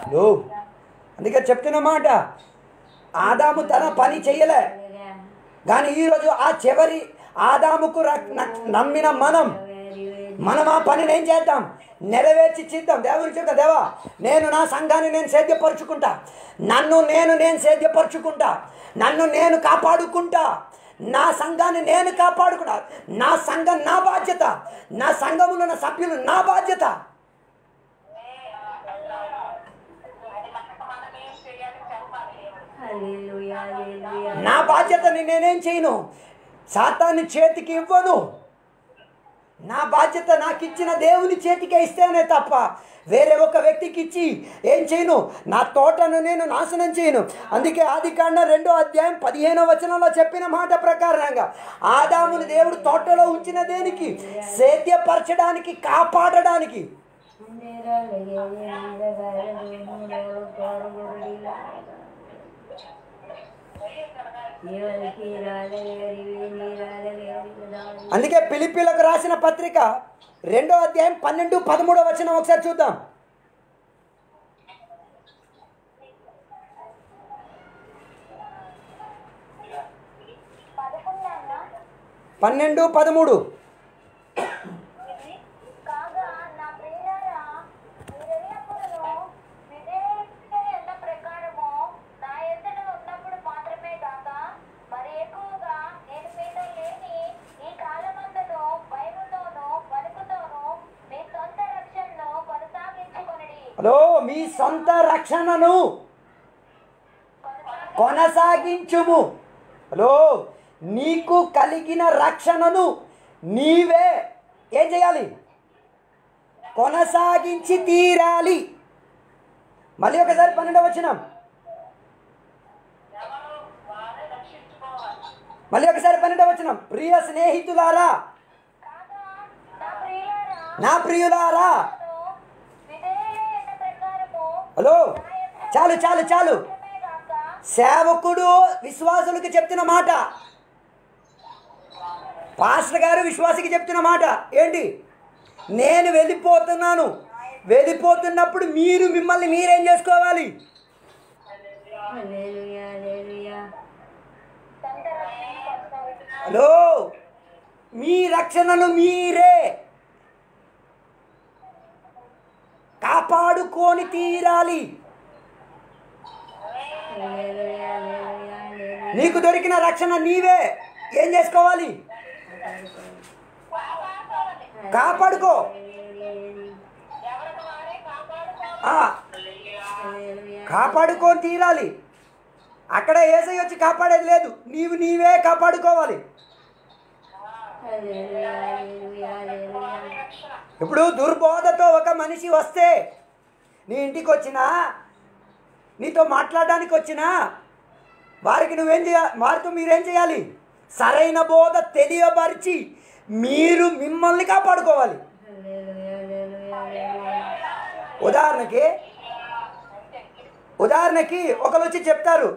హలో అందుకే చెప్తున్న మాట ఆదాము తన పని చెయ్యలే కానీ ఈరోజు ఆ చివరి ఆదాముకు ర- న- నమ్మిన మనం మనం ఆ పనిని ఏం చేద్దాం నెరవేర్చి చిద్దాం దేవుని చెప్తా దేవా నేను నా సంఘాన్ని నేను సేద్యపరుచుకుంటా నన్ను నేను నేను సేద్యపరుచుకుంటా నన్ను నేను కాపాడుకుంటా నా సంఘాన్ని నేను కాపాడుకుంటా నా సంఘం నా బాధ్యత నా సంఘములో ఉన్న సభ్యులు నా బాధ్యత హల్లెలూయా హల్లెలూయా నా బాధ్యతని నేనేం చేయను సాతాన్ని చేతికి ఇవ్వను నా బాధ్యత నాకు ఇచ్చిన దేవుని చేతికే ఇస్తేనే తప్ప వేరే ఒక వ్యక్తికి ఇచ్చి ఏం చేయను నా తోటను నేను నాశనం చేయను అందుకే ఆది కాండ రెండో అధ్యాయం పదిహేనో వచనంలో చెప్పిన మాట ప్రకారంగా ఆదాముని దేవుడు తోటలో ఉంచిన దేనికి సేద్యపరచడానికి కాపాడడానికి అందుకే పిలిపిలకు రాసిన పత్రిక రెండో అధ్యాయం పన్నెండు పదమూడో వచనం ఒకసారి చూద్దాం పదకొండన్న పన్నెండు పదమూడు కాగా నా ప్రియులారా మీరెల్లప్పుడూ విధేయత ఎంత ప్రకారము నా ఎదుట ఉన్నప్పుడు మాత్రమే కాక మరి ఎక్కువగా నేను మీతో లేని ఈ కాలమంతను భయముతోనూ వణుకుతోనూ మీ సొంత రక్షణను కొనసాగించుకొనడి హలో మీ సొంత రక్షణను కొనసాగించుము హలో నీకు కలిగిన రక్షణను నీవే ఏం చేయాలి కొనసాగించి తీరాలి మళ్ళీ ఒకసారి పన్నెండవ వచనం మళ్ళీ ఒకసారి పన్నెండవ వచనం ప్రియ స్నేహితులారా కాగా నా ప్రియులారా నా ప్రియులారా విధేయత ప్రకారము హలో చాలు చాలు చాలు మాత్రమే కాక సేవకుడు విశ్వాసులకు చెప్తున్న మాట పాస్టర్ గారు విశ్వాసికి చెప్తున్న మాట ఏంటి నేను వెళ్ళిపోతున్నాను వెళ్ళిపోతున్నప్పుడు మీరు మిమ్మల్ని మీరేం చేసుకోవాలి హల్లెలూయా హల్లెలూయా సొంత రక్షణ కొనసాగించుకొనడి. హలో మీ రక్షణను మీరే కాపాడుకొని తీరాలి హల్లెలూయా హల్లెలూయా హల్లెలూయా నీకు దొరికిన రక్షణ నీవే ఏం చేసుకోవాలి కాపాడుకో ఆ, కాపాడుకొని తీరాలి అక్కడ ఏసై వచ్చి కాపాడేది లేదు నీవు నీవే కాపాడుకోవాలి హల్లెలూయా హల్లెలూయా హల్లెలూయా ఇప్పుడు దుర్బోధతో ఒక మనిషి వస్తే నీ ఇంటికి వచ్చినా నీతో మాట్లాడడానికి వచ్చినా వారికి నువ్వేం చేయాలి వారితో మీరేం చేయాలి సరైన బోధ తెలియపరిచి మీరు మిమ్మల్ని కాపాడుకోవాలి హల్లెలూయా హల్లెలూయా హల్లెలూయా ఉదాహరణకి ఉదాహరణకి ఒకరు వచ్చి చెప్తారు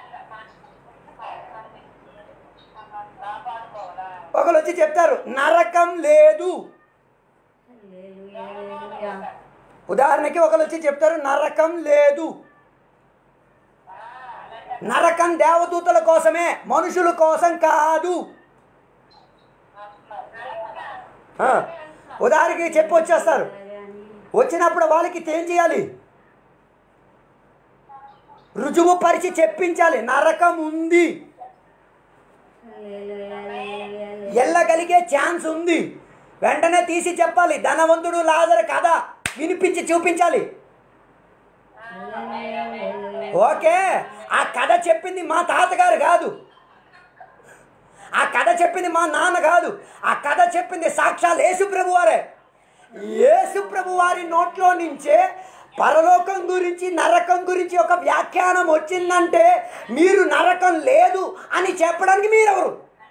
ఒకరు వచ్చి చెప్తారు నరకం లేదు హల్లెలూయా హల్లెలూయా ఉదాహరణకి ఒకరు వచ్చి చెప్తారు నరకం లేదు నరకం దేవదూతల కోసమే మనుషుల కోసం కాదు ఆ, ఉదాహరణకి చెప్పి వచ్చేస్తారు వచ్చినప్పుడు వాళ్ళకి ఏం చేయాలి రుజువు పరిచి చెప్పించాలి నరకం ఉంది హల్లెలూయా హల్లెలూయా వెళ్ళగలిగే ఛాన్స్ ఉంది వెంటనే తీసి చెప్పాలి ధనవంతుడు లాజర్ కథ వినిపించి చూపించాలి ఓకే ఆ కథ చెప్పింది మా తాతగారు కాదు ఆ కథ చెప్పింది మా నాన్న కాదు ఆ కథ చెప్పింది సాక్షాత్ యేసుప్రభు వారే యేసుప్రభు వారి నోట్లో నుంచే పరలోకం గురించి నరకం గురించి ఒక వ్యాఖ్యానం వచ్చిందంటే మీరు నరకం లేదు అని చెప్పడానికి మీరెవరు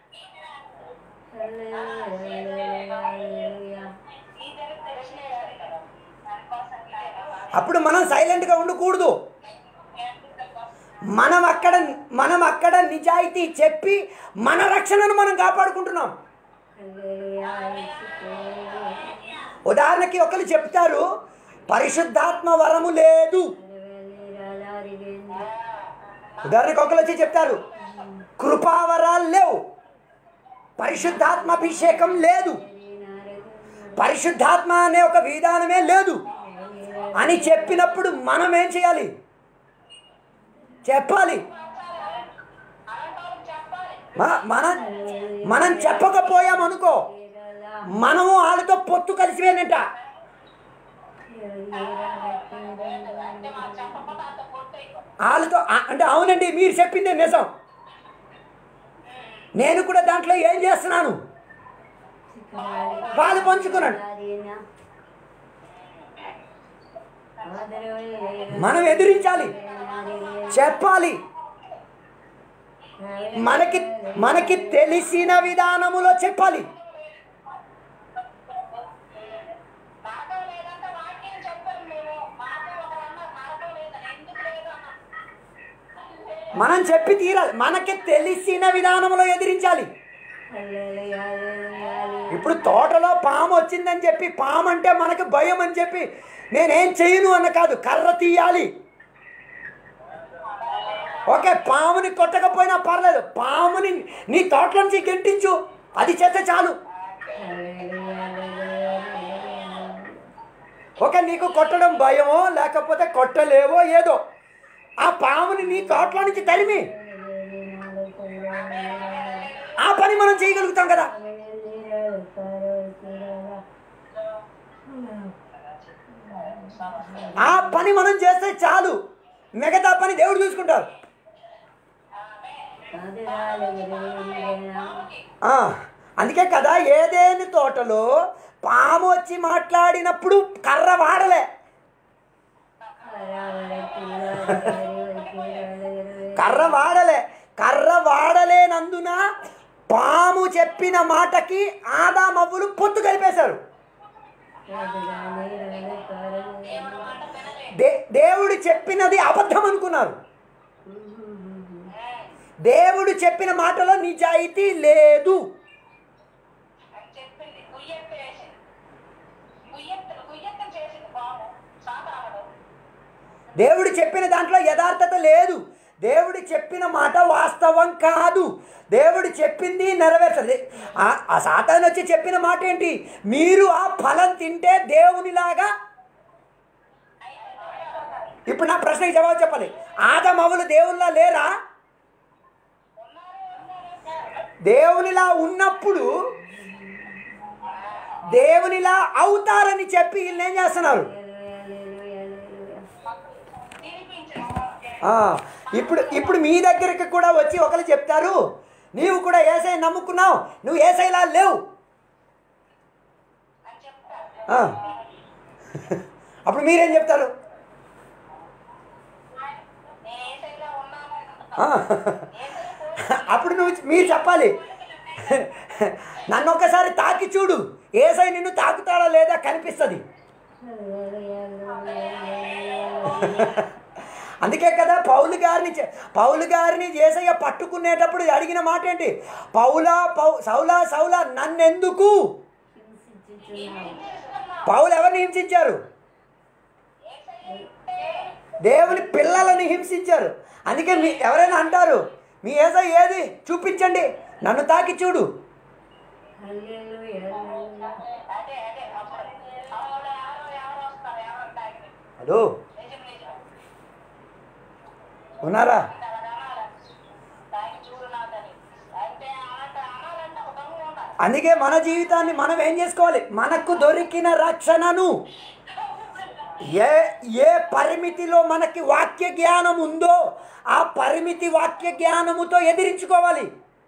అప్పుడు మనం సైలెంట్గా ఉండకూడదు మనం అక్కడ మనం అక్కడ నిజాయితీ చెప్పి మన రక్షణను మనం కాపాడుకుంటున్నాం ఉదాహరణకి ఒకరు చెప్తారు పరిశుద్ధాత్మ వరము లేదు ఉదాహరణకు ఒకరు వచ్చి చెప్తారు కృపావరాలు లేవు పరిశుద్ధాత్మాభిషేకం లేదు పరిశుద్ధాత్మ అనే ఒక విధానమే లేదు అని చెప్పినప్పుడు మనం ఏం చేయాలి చెప్పాలి మ- మనం మనం చెప్పకపోయామనుకో మనము వాళ్ళతో పొత్తు కలిసిపోయినట్ట వాళ్ళతో ఆ- అంటే అవునండి మీరు చెప్పిందే నిజం నేను కూడా దాంట్లో ఏం చేస్తున్నాను వాళ్ళు పంచుకున్నాడు మనం ఎదిరించాలి చెప్పాలి మనకి మనకి తెలిసిన విధానములో చెప్పాలి నరకం లేదంటే వాక్యం చెప్పారు మేము మాకు ఒకరన్నా నరకం లేదని ఎందుకు లేదన్నా మనం చెప్పి తీరాలి మనకి తెలిసిన విధానంలో ఎదిరించాలి ఇప్పుడు తోటలో పాము వచ్చిందని చెప్పి పాము అంటే మనకు భయం అని చెప్పి నేనేం చేయను అన్న కాదు కర్ర తీయాలి ఓకే పాముని కొట్టకపోయినా పర్లేదు పాముని నీ తోటలో నుంచి గెంటించు అది చేస్తే చాలు ఓకే నీకు కొట్టడం భయమో లేకపోతే కొట్టలేవో ఏదో ఆ పాముని నీ తోటలో నుంచి తరిమి ఆ పని మనం చేయగలుగుతాం కదా ఆ పని మనం చేస్తే చాలు మిగతా పని దేవుడు చూసుకుంటారు ఆ, అందుకే కదా ఏదేని తోటలో పాము వచ్చి మాట్లాడినప్పుడు కర్ర వాడలే కర్ర వాడలే కర్ర వాడలేనందున పాము చెప్పిన మాటకి ఆదామవ్వులు పొత్తు కలిపేశారు దే దేవుడు చెప్పినది అబద్ధం అనుకున్నారు దేవుడు చెప్పిన మాటలో నిజాయితీ లేదు అని చెప్పింది గుయ్యెత్త వేసింది గుయ్యెత్తలు గుయ్యెత్తలు చేసింది పాము సాతానుడు దేవుడు చెప్పిన దాంట్లో యథార్థత లేదు దేవుడు చెప్పిన మాట వాస్తవం కాదు దేవుడు చెప్పింది నెరవేర్చదు ఆ- ఆ సాతాను వచ్చి చెప్పిన మాట ఏంటి మీరు ఆ ఫలం తింటే దేవునిలాగా ఇప్పుడు నా ప్రశ్నకి జవాబు చెప్పాలి ఆదమవులు దేవుల్లా లేరా దేవునిలా ఉన్నప్పుడు దేవునిలా అవుతారని చెప్పి వీళ్ళు ఏం చేస్తున్నారు ఆ, ఇప్పుడు ఇప్పుడు మీ దగ్గరికి కూడా వచ్చి ఒకరు చెప్తారు నీవు కూడా ఏసై నమ్ముకున్నావు నువ్వు ఏసైలా లేవు అని చెప్తా ఆ. అప్పుడు మీరేం చెప్తారు నేను ఏ సైడ్లో ఉన్నాను ఆ. అప్పుడు నువ్వు మీరు చెప్పాలి నన్ను ఒకసారి తాకి చూడు ఏసై నిన్ను తాకుతాడా లేదా కనిపిస్తుంది అందుకే కదా పౌలు గారిని చె- పౌలు గారిని ఏసయ్య పట్టుకునేటప్పుడు అడిగిన మాట ఏంటి పౌలా పౌ సౌలా సౌలా నన్నెందుకు పౌలు ఎవరిని హింసించారు దేవుని పిల్లలని హింసించారు అందుకే మీ ఎవరైనా అంటారు మీ ఏసై ఏది చూపించండి నన్ను తాకి చూడు అదే అదే అప్పుడు ఎవరు ఎవరు ఎవరు వస్తారు ఎవరు తాగి హలో నిజం నిజం ఉన్నారా అలాగ అనాలి తాగి చూడు నాదని అంటే అలాంటి అనాలంటే ఒక దొంగ ఉండాలి అందుకే మన జీవితాన్ని మనం ఏం చేసుకోవాలి మనకు దొరికిన రక్షణను ఏ ఏ పరిమితిలో మనకి వాక్య జ్ఞానం ఉందో ఆ పరిమితి వాక్య జ్ఞానముతో ఎదిరించుకోవాలి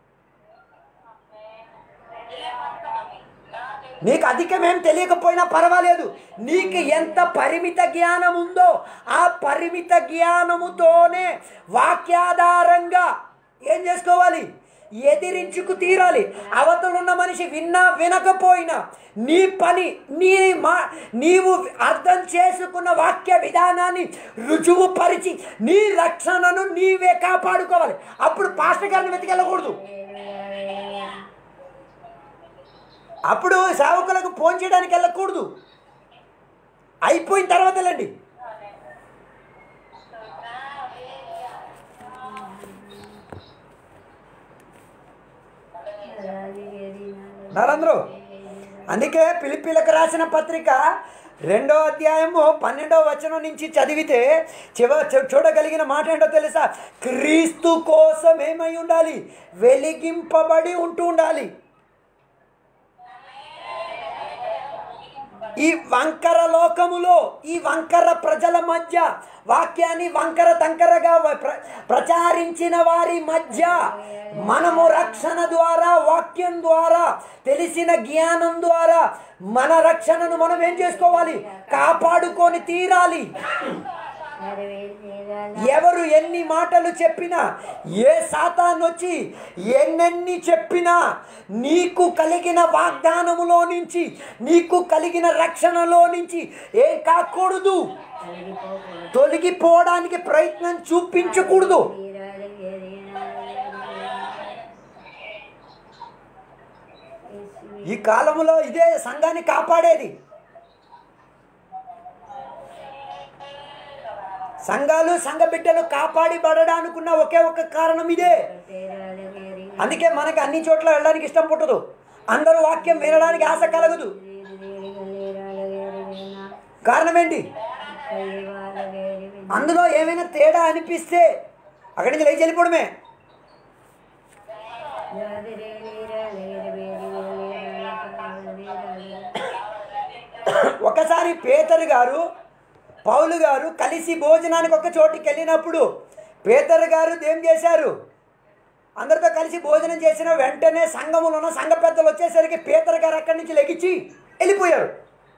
నీకు అధికమేం తెలియకపోయినా పర్వాలేదు నీకు ఎంత పరిమిత జ్ఞానం ఉందో ఆ పరిమిత జ్ఞానముతోనే వాక్యాధారంగా ఏం చేసుకోవాలి ఎదిరించుకు తీరాలి అవతలున్న మనిషి విన్నా వినకపోయినా నీ పని నీ మా నీవు అర్థం చేసుకున్న వాక్య విధానాన్ని రుజువుపరిచి నీ రక్షణను నీవే కాపాడుకోవాలి అప్పుడు పాస్టర్ గారిని వెతికెళ్ళకూడదు అప్పుడు సేవకులకు ఫోన్ చేయడానికి వెళ్ళకూడదు అయిపోయిన తర్వాత వెళ్ళండి ఉన్నారందరూ అందుకే పిలిపిలకు రాసిన పత్రిక రెండో అధ్యాయము పన్నెండో వచనం నుంచి చదివితే చివ చూ- చూడగలిగిన మాట ఏంటో తెలుసా క్రీస్తు కోసం ఏమై ఉండాలి వెలిగింపబడి ఉంటూ ఉండాలి ఈ వంకర లోకములో ఈ వంకర ప్రజల మధ్య వాక్యాన్ని వంకర తంకరగా వ- ప్ర- ప్రచారించిన వారి మధ్య మనము రక్షణ ద్వారా వాక్యం ద్వారా తెలిసిన జ్ఞానం ద్వారా మన రక్షణను మనం ఏం చేసుకోవాలి కాపాడుకొని తీరాలి ఎవరు ఎన్ని మాటలు చెప్పినా ఏ సాతాన్ వచ్చి ఎన్నెన్ని చెప్పినా నీకు కలిగిన వాగ్దానములో నుంచి నీకు కలిగిన రక్షణలో నుంచి ఏం కాకూడదు తొలగిపోవడానికి ప్రయత్నం చూపించకూడదు ఈ కాలంలో ఇదే సంఘాన్ని కాపాడేది సంఘాలు సంఘ బిడ్డలు కాపాడిబడడానికి ఉన్న ఒకే ఒక కారణం ఇదే అందుకే మనకి అన్ని చోట్ల వెళ్ళడానికి ఇష్టం పుట్టదు అందరూ వాక్యం వినడానికి ఆశ కలగదు కారణం ఏంటి అందులో ఏమైనా తేడా అనిపిస్తే అక్కడి నుంచి లేచి వెళ్ళిపోవడమే ఒకసారి పేతరు గారు పౌలు గారు కలిసి భోజనానికి ఒక చోటికి వెళ్ళినప్పుడు పేతరు గారు ఏం చేశారు అందరితో కలిసి భోజనం చేసిన వెంటనే సంఘములో ఉన్న సంఘ పెద్దలు వచ్చేసరికి పేతరు గారు అక్కడి నుంచి లెగిచ్చి వెళ్ళిపోయారు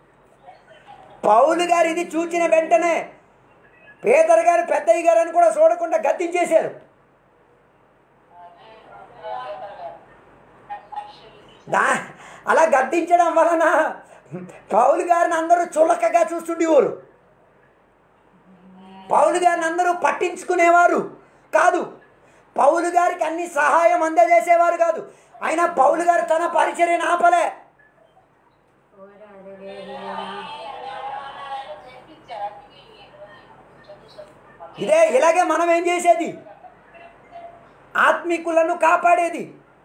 పౌలు గారు ఇది చూచిన వెంటనే పేదరు గారు పెద్దయ్య గారు అని కూడా చూడకుండా గద్దించేశారు దా అలా గద్దించడం వలన పౌలు గారిని అందరూ చులకగా చూస్తుండేవారు పౌలు గారిని అందరూ పట్టించుకునేవారు కాదు పౌలు గారికి అన్ని సహాయం అందజేసేవారు కాదు అయినా పౌలు గారు తన పరిచర్యను ఆపలే ఇదే ఇలాగే మనం ఏం చేసేది ఆత్మికులను కాపాడేది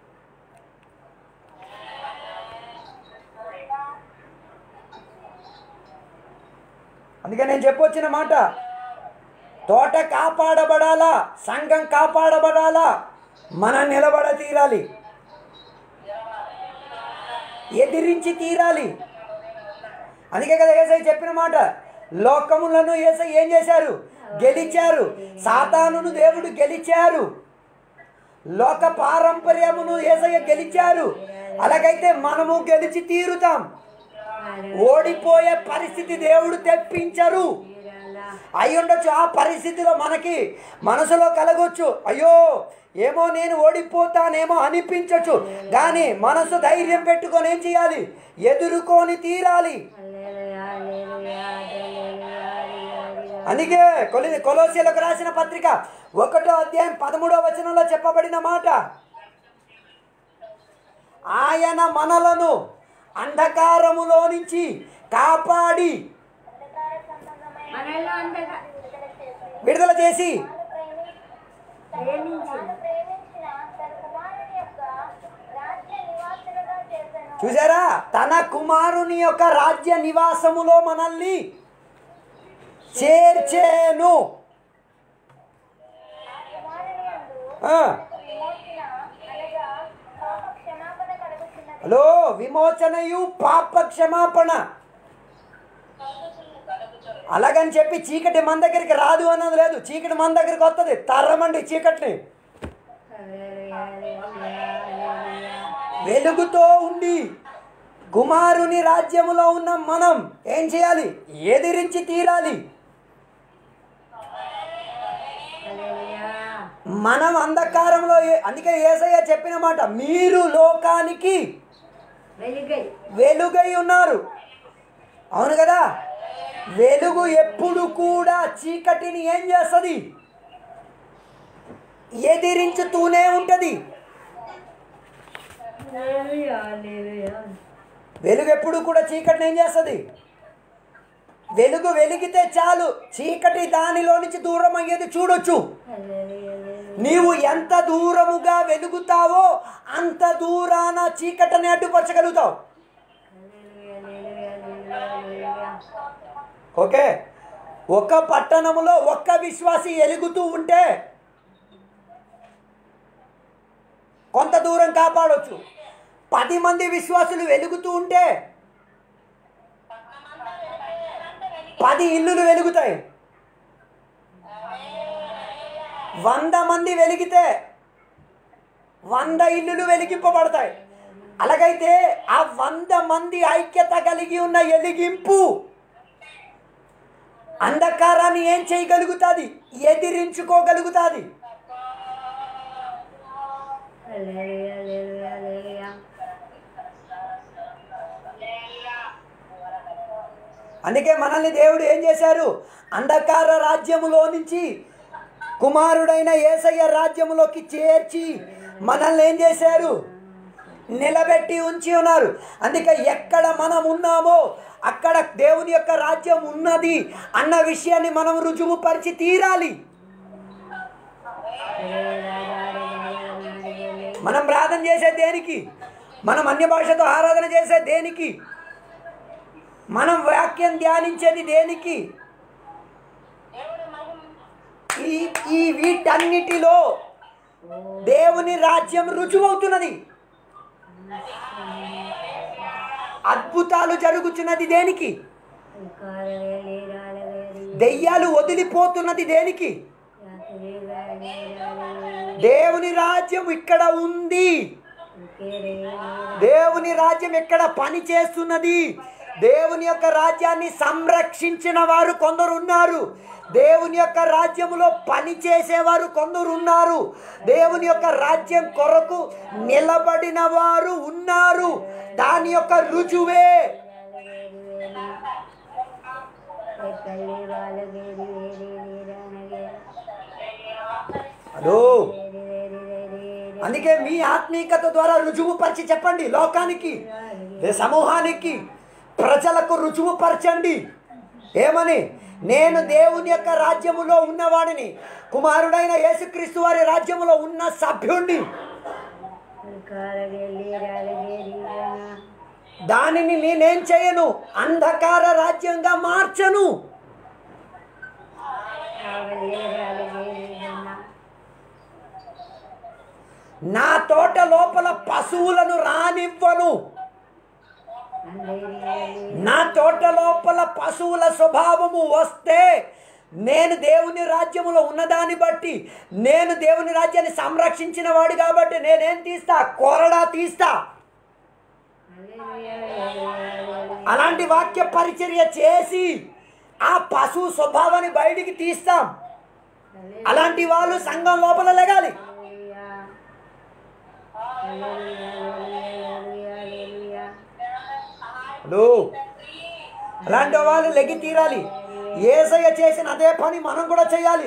అందుకే నేను చెప్పొచ్చిన మాట తోట కాపాడబడాలా సంఘం కాపాడబడాలా మనం నిలబడ తీరాలి ఎదిరించి తీరాలి అందుకే కదా ఏసై చెప్పిన మాట లోకములను ఏసై ఏం చేశారు గెలిచారు సాతానును దేవుడు గెలిచారు లోక పారంపర్యమును ఏసయ్య గెలిచారు అలాగైతే మనము గెలిచి తీరుతాం ఓడిపోయే పరిస్థితి దేవుడు తెప్పించరు అయి ఉండొచ్చు ఆ పరిస్థితిలో మనకి మనసులో కలగొచ్చు అయ్యో ఏమో నేను ఓడిపోతానేమో అనిపించవచ్చు కానీ మనసు ధైర్యం పెట్టుకొని ఏం చేయాలి ఎదుర్కొని తీరాలి అందుకే కొలి కొలోసీలకు రాసిన పత్రిక ఒకటో అధ్యాయం పదమూడో వచనంలో చెప్పబడిన మాట ఆయన మనలను అంధకారములో నుంచి కాపాడి మనలో అంతగా విడుదల చేసి ప్రేమించింది ప్రేమించిన తన కుమారుని యొక్క రాజ్య నివాసులుగా చేశాను చూసారా తన కుమారుని యొక్క రాజ్య నివాసములో మనల్ని చేర్చేను కుమారుని యందు ఆ, విమోచన అనగా పాప క్షమాపణ కలుగుతున్నది హలో విమోచనయు పాప క్షమాపణ అలాగని చెప్పి చీకటి మన దగ్గరికి రాదు అన్నది లేదు చీకటి మన దగ్గరికి వస్తుంది తరమండి చీకటిని వెలుగుతో ఉండి కుమారుని రాజ్యములో ఉన్న మనం ఏం చేయాలి ఎదిరించి తీరాలి మనం అంధకారంలో ఏ- అందుకే ఏసయ్య చెప్పిన మాట మీరు లోకానికి వెలుగై వెలుగై ఉన్నారు అవును కదా వెలుగు ఎప్పుడు కూడా చీకటిని ఏం చేస్తుంది ఎదిరించుతూనే ఉంటుంది వెలుగు ఎప్పుడు కూడా చీకటిని ఏం చేస్తుంది వెలుగు వెలిగితే చాలు చీకటి దానిలో నుంచి దూరం అయ్యేది చూడొచ్చు నీవు ఎంత దూరముగా వెలుగుతావో అంత దూరాన చీకటిని అడ్డుపరచగలుగుతావు ఓకే ఒక పట్టణములో ఒక్క విశ్వాసి ఎలుగుతూ ఉంటే కొంత దూరం కాపాడొచ్చు పది మంది విశ్వాసులు వెలుగుతూ ఉంటే పది ఇల్లులు వెలుగుతాయి వంద మంది వెలిగితే వంద ఇల్లులు వెలిగింపబడతాయి అలాగైతే ఆ వంద మంది ఐక్యత కలిగి ఉన్న ఎలిగింపు అంధకారాన్ని ఏం చేయగలుగుతుంది ఎదిరించుకోగలుగుతుంది అందుకే మనల్ని దేవుడు ఏం చేశారు అంధకార రాజ్యములో నుంచి కుమారుడైన ఏసయ్య రాజ్యములోకి చేర్చి మనల్ని ఏం చేశారు నిలబెట్టి ఉంచి ఉన్నారు అందుకే ఎక్కడ మనం ఉన్నామో అక్కడ దేవుని యొక్క రాజ్యం ఉన్నది అన్న విషయాన్ని మనం రుజువు పరిచి తీరాలి మనం ప్రార్థన చేసే దేనికి మనం అన్య భాషతో ఆరాధన చేసే దేనికి మనం వాక్యం ధ్యానించేది దేనికి దేవుడి మహిమ ఈ ఈ వీటన్నిటిలో దేవుని రాజ్యం రుజువవుతున్నది అద్భుతాలు జరుగుతున్నది దేనికి దెయ్యాలు వదిలిపోతున్నది దేనికి దేవుని రాజ్యం ఇక్కడ ఉంది దేవుని రాజ్యం ఎక్కడ పని చేస్తున్నది దేవుని యొక్క రాజ్యాన్ని సంరక్షించిన వారు కొందరు ఉన్నారు దేవుని యొక్క రాజ్యములో పని చేసేవారు కొందరు ఉన్నారు దేవుని యొక్క రాజ్యం కొరకు నిలబడిన వారు ఉన్నారు దాని యొక్క రుజువే హలో అందుకే మీ ఆత్మీయత ద్వారా రుజువు పరిచి చెప్పండి లోకానికి ఏ సమూహానికి ప్రజలకు రుజువు పరచండి ఏమని నేను దేవుని యొక్క రాజ్యములో ఉన్నవాడిని కుమారుడైన యేసుక్రీస్తు వారి రాజ్యములో ఉన్న సభ్యుణ్ణి దానిని నేనేం చేయను అంధకార రాజ్యంగా మార్చను నా తోట లోపల పశువులను రానివ్వను నా తోట లోపల పశువుల స్వభావము వస్తే నేను దేవుని రాజ్యములో ఉన్నదాన్ని బట్టి నేను దేవుని రాజ్యాన్ని సంరక్షించిన వాడు కాబట్టి నేనేం తీస్తా కొరడా తీస్తా అలాంటి వాక్య పరిచర్య చేసి ఆ పశువు స్వభావాన్ని బయటికి తీస్తాం అలాంటి వాళ్ళు సంఘం లోపల లెగాలి హలో అలాంటి వాళ్ళు లెగి తీరాలి ఏసయ్య చేసిన అదే పని మనం కూడా చేయాలి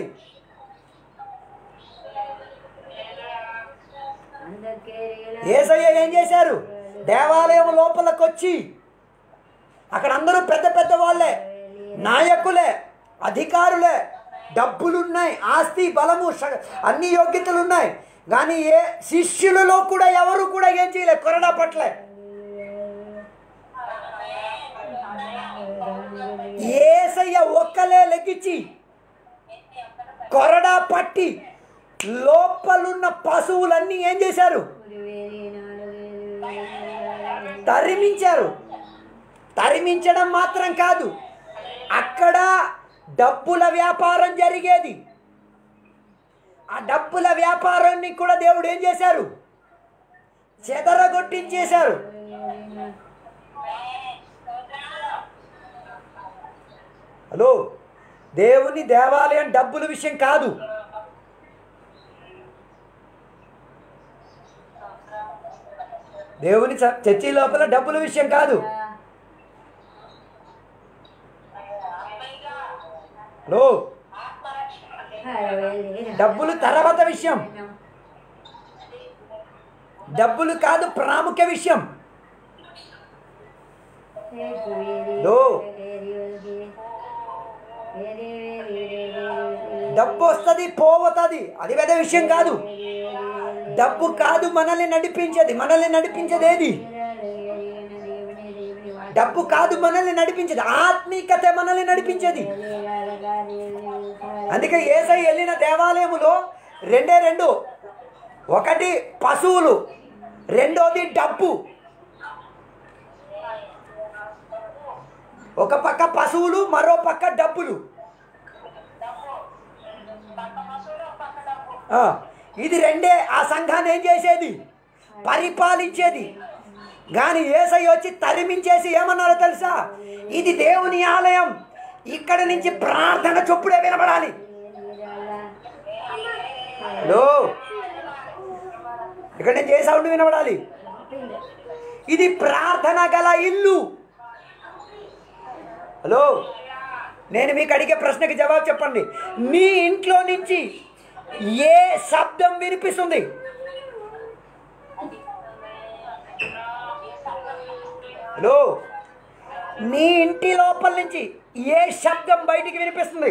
ఏసయ్య ఏం చేశారు దేవాలయం లోపలికి వచ్చి అక్కడ అందరూ పెద్ద పెద్ద వాళ్ళే నాయకులే అధికారులే డబ్బులున్నాయి ఆస్తి బలము ష- అన్ని యోగ్యతలు ఉన్నాయి కానీ ఏ శిష్యులలో కూడా ఎవరు కూడా ఏం చేయలే కొరడా పట్లే ఏసయ్య ఒక్కలే లెక్కించి కొరడా పట్టి లోపలున్న పశువులన్నీ ఏం చేశారు తరిమించారు తరిమించడం మాత్రం కాదు అక్కడ డబ్బుల వ్యాపారం జరిగేది ఆ డబ్బుల వ్యాపారాన్ని కూడా దేవుడు ఏం చేశారు చెదరగొట్టించేశారు హలో దేవుని దేవాలయం డబ్బుల విషయం కాదు దేవుని చ- చర్చి లోపల డబ్బుల విషయం కాదు హలో డబ్బులు తర్వాత విషయం డబ్బులు కాదు ప్రాముఖ్య విషయం డబ్బు వస్తుంది పోవతుంది అది పెద్ద విషయం కాదు డబ్బు కాదు మనల్ని నడిపించేది మనల్ని నడిపించేది ఏది డబ్బు కాదు మనల్ని నడిపించేది ఆత్మీకత మనల్ని నడిపించేది అందుకే ఏసై వెళ్ళిన దేవాలయములో రెండే రెండు ఒకటి పశువులు రెండోది డబ్బు ఒక పక్క పశువులు మరో పక్క డబ్బులు పక్క మసూరు పక్క డబ్బు ఆ, ఇది రెండే ఆ సంఘాన్ని ఏం చేసేది పరిపాలించేది కానీ ఏసై వచ్చి తరిమించేసి ఏమన్నారో తెలుసా ఇది దేవుని ఆలయం ఇక్కడ నుంచి ప్రార్థన చొప్పుడే వినబడాలి హలో ఇక్కడ నుంచి ఏ సౌండ్ వినబడాలి ఇది ప్రార్థన గల ఇల్లు హలో నేను మీకు అడిగే ప్రశ్నకి జవాబు చెప్పండి మీ ఇంట్లో నుంచి ఏ శబ్దం వినిపిస్తుంది హలో నీ ఇంటి లోపల నుంచి ఏ శబ్దం బయటికి వినిపిస్తుంది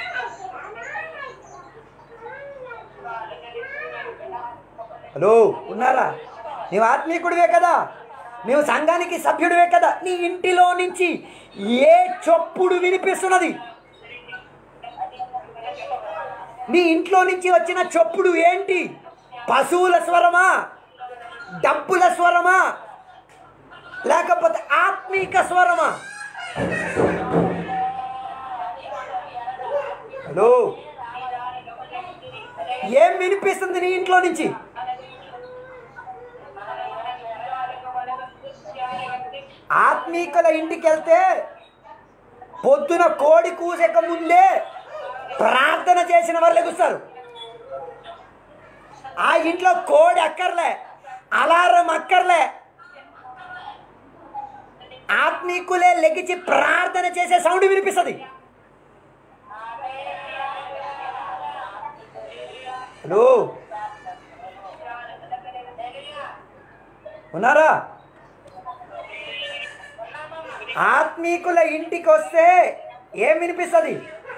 హలో ఉన్నారా నీవు ఆత్మీకుడివే కదా నీవు సంఘానికి సభ్యుడివే కదా నీ ఇంటిలో నుంచి ఏ చొప్పుడు వినిపిస్తున్నది నీ ఇంట్లో నుంచి వచ్చిన చొప్పుడు ఏంటి పశువుల స్వరమా డబ్బుల స్వరమా లేకపోతే ఆత్మీక స్వరమా హలో ఏం వినిపిస్తుంది నీ ఇంట్లో నుంచి ఆత్మీకుల ఇంటికి వెళ్తే పొద్దున కోడి కూసక ముందే ప్రార్థన చేసిన వాళ్ళు లెగుస్తారు ఆ ఇంట్లో కోడి అక్కర్లే అలారం అక్కర్లే ఆత్మీకులే లెగిచి ప్రార్థన చేసే సౌండ్ వినిపిస్తుంది హలో ఉన్నారా ఆత్మీకుల ఇంటికి వస్తే ఏం వినిపిస్తుంది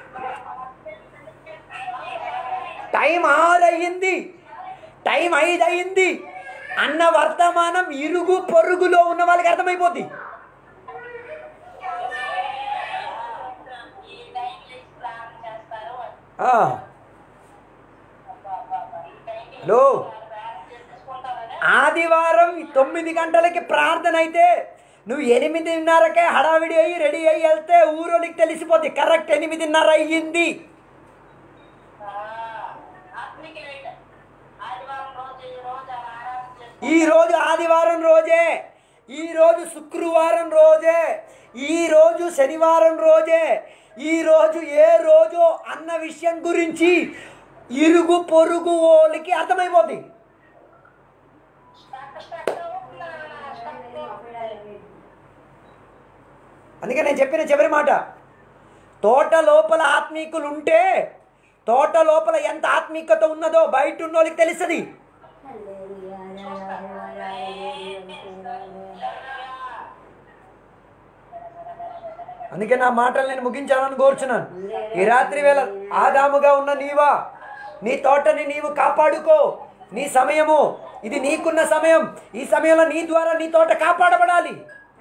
టైం ఆరు అయ్యింది టైం ఐదు అయ్యింది అన్న వర్తమానం ఇరుగు పొరుగులో ఉన్న వాళ్ళకి అర్థమైపోద్ది ఈ టైంకి ప్లాన్ చేస్తారు ఆ, హలో చేసుకుంటారని ఆదివారం తొమ్మిది గంటలకి ప్రార్థన అయితే నువ్వు ఎనిమిదిన్నరకే హడావిడి అయ్యి రెడీ అయ్యి వెళ్తే ఊరోనికి తెలిసిపోద్ది కరెక్ట్ ఎనిమిదిన్నర అయ్యింది ఆత్మిక లేట్ ఆదివారం రోజు ఈ రోజు ఆరాధన చేస్తారు ఈ రోజు ఆదివారం రోజే ఈ రోజు శుక్రవారం రోజే ఈ రోజు శనివారం రోజే ఈ రోజు ఏ రోజు అన్న విషయం గురించి ఇరుగు పొరుగు వాళ్ళకి అర్థమైపోద్ది స్టక్ స్టక్ స్టక్ అందుకే నేను చెప్పిన చివరి మాట తోట లోపల ఆత్మీకులు ఉంటే తోట లోపల ఎంత ఆత్మీకత ఉన్నదో బయట ఉన్న వాళ్ళకి తెలుస్తుంది అందుకే నా మాటలు నేను ముగించాలని కోరుచున్నాను ఈ రాత్రి వేళ ఆదాముగా ఉన్న నీవా నీ తోటని నీవు కాపాడుకో నీ సమయము ఇది నీకున్న సమయం ఈ సమయంలో నీ ద్వారా నీ తోట కాపాడబడాలి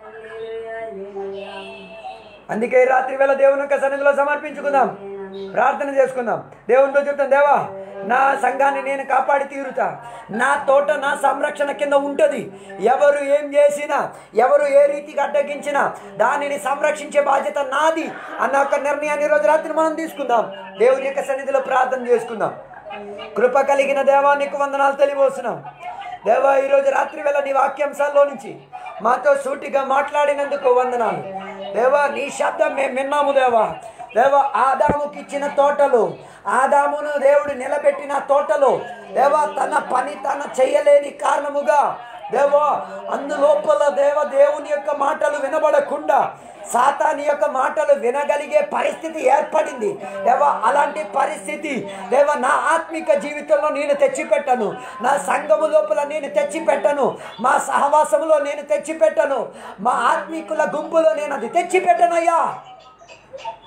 అందుకే ఈ రాత్రి వేళ దేవుని యొక్క సన్నిధిలో సమర్పించుకుందాం ప్రార్థన చేసుకుందాం దేవునితో చెప్తాం దేవా నా సంఘాన్ని నేను కాపాడి తీరుతా నా తోట నా సంరక్షణ కింద ఉంటుంది ఎవరు ఏం చేసినా ఎవరు ఏ రీతికి అడ్డగించినా దానిని సంరక్షించే బాధ్యత నాది అన్న ఒక నిర్ణయాన్ని ఈ రోజు రాత్రి మనం తీసుకుందాం దేవుని యొక్క సన్నిధిలో ప్రార్థన చేసుకుందాం కృప కలిగిన దేవా నీకు వందనాలు తెలియవస్తున్నాం దేవా ఈరోజు రాత్రి వేళ నీ వాక్యాంశాల్లో నుంచి మాతో సూటిగా మాట్లాడినందుకు వందనాలు దేవా నీ శబ్దం మేము విన్నాము దేవా దేవా ఆదాముకి ఇచ్చిన తోటలు ఆదామును దేవుడు నిలబెట్టిన తోటలో దేవా తన పని తన చేయలేని కారణముగా దేవా అందులోపల దేవ దేవుని యొక్క మాటలు వినబడకుండా సాతాని యొక్క మాటలు వినగలిగే పరిస్థితి ఏర్పడింది దేవ అలాంటి పరిస్థితి దేవ నా ఆత్మిక జీవితంలో నేను తెచ్చిపెట్టను నా సంఘము లోపల నేను తెచ్చిపెట్టను మా సహవాసములో నేను తెచ్చిపెట్టను మా ఆత్మికుల గుంపులో నేను అది తెచ్చిపెట్టనయ్యా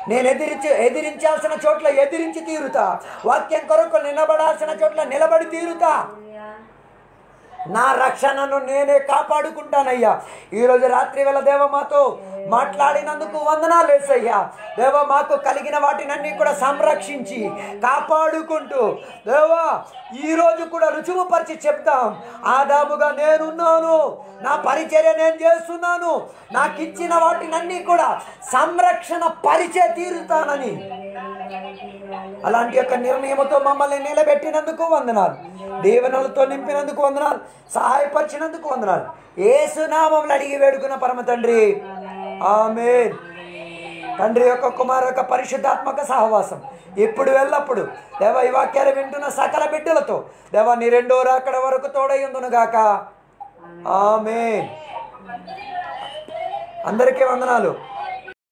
నేను ఎదిరించి ఎదిరించాల్సిన చోట్ల ఎదిరించి తీరుతా వాక్యం కొరకు నిలబడాల్సిన చోట్ల నిలబడి తీరుతా నా రక్షణను నేనే కాపాడుకుంటానయ్యా ఈరోజు రాత్రి వేళ దేవ మాతో మాట్లాడినందుకు వందనాలు వేసయ్యా దేవ మాకు కలిగిన వాటినన్నీ కూడా సంరక్షించి కాపాడుకుంటూ దేవా ఈరోజు కూడా రుజువుపరిచి చెప్తాం ఆదాముగా నేనున్నాను నా పరిచర్య నేను చేస్తున్నాను నాకు ఇచ్చిన వాటినన్నీ కూడా సంరక్షణ పరిచయ తీరుతానని అలాంటి యొక్క నిర్ణయంతో మమ్మల్ని నిలబెట్టినందుకు వందనాలు దీవెనలతో నింపినందుకు వందనాలు సహాయపరిచినందుకు వందనాలు ఏసునామం అడిగి వేడుకున్న పరమ తండ్రి ఆమె తండ్రి యొక్క కుమారు యొక్క పరిశుద్ధాత్మక సహవాసం ఇప్పుడు వెళ్ళప్పుడు దేవ ఈ వాక్యాలు వింటున్న సకల బిడ్డలతో దేవ నీ రెండో రాకడ వరకు తోడయ్యుందును గాక ఆమె అందరికీ వందనాలు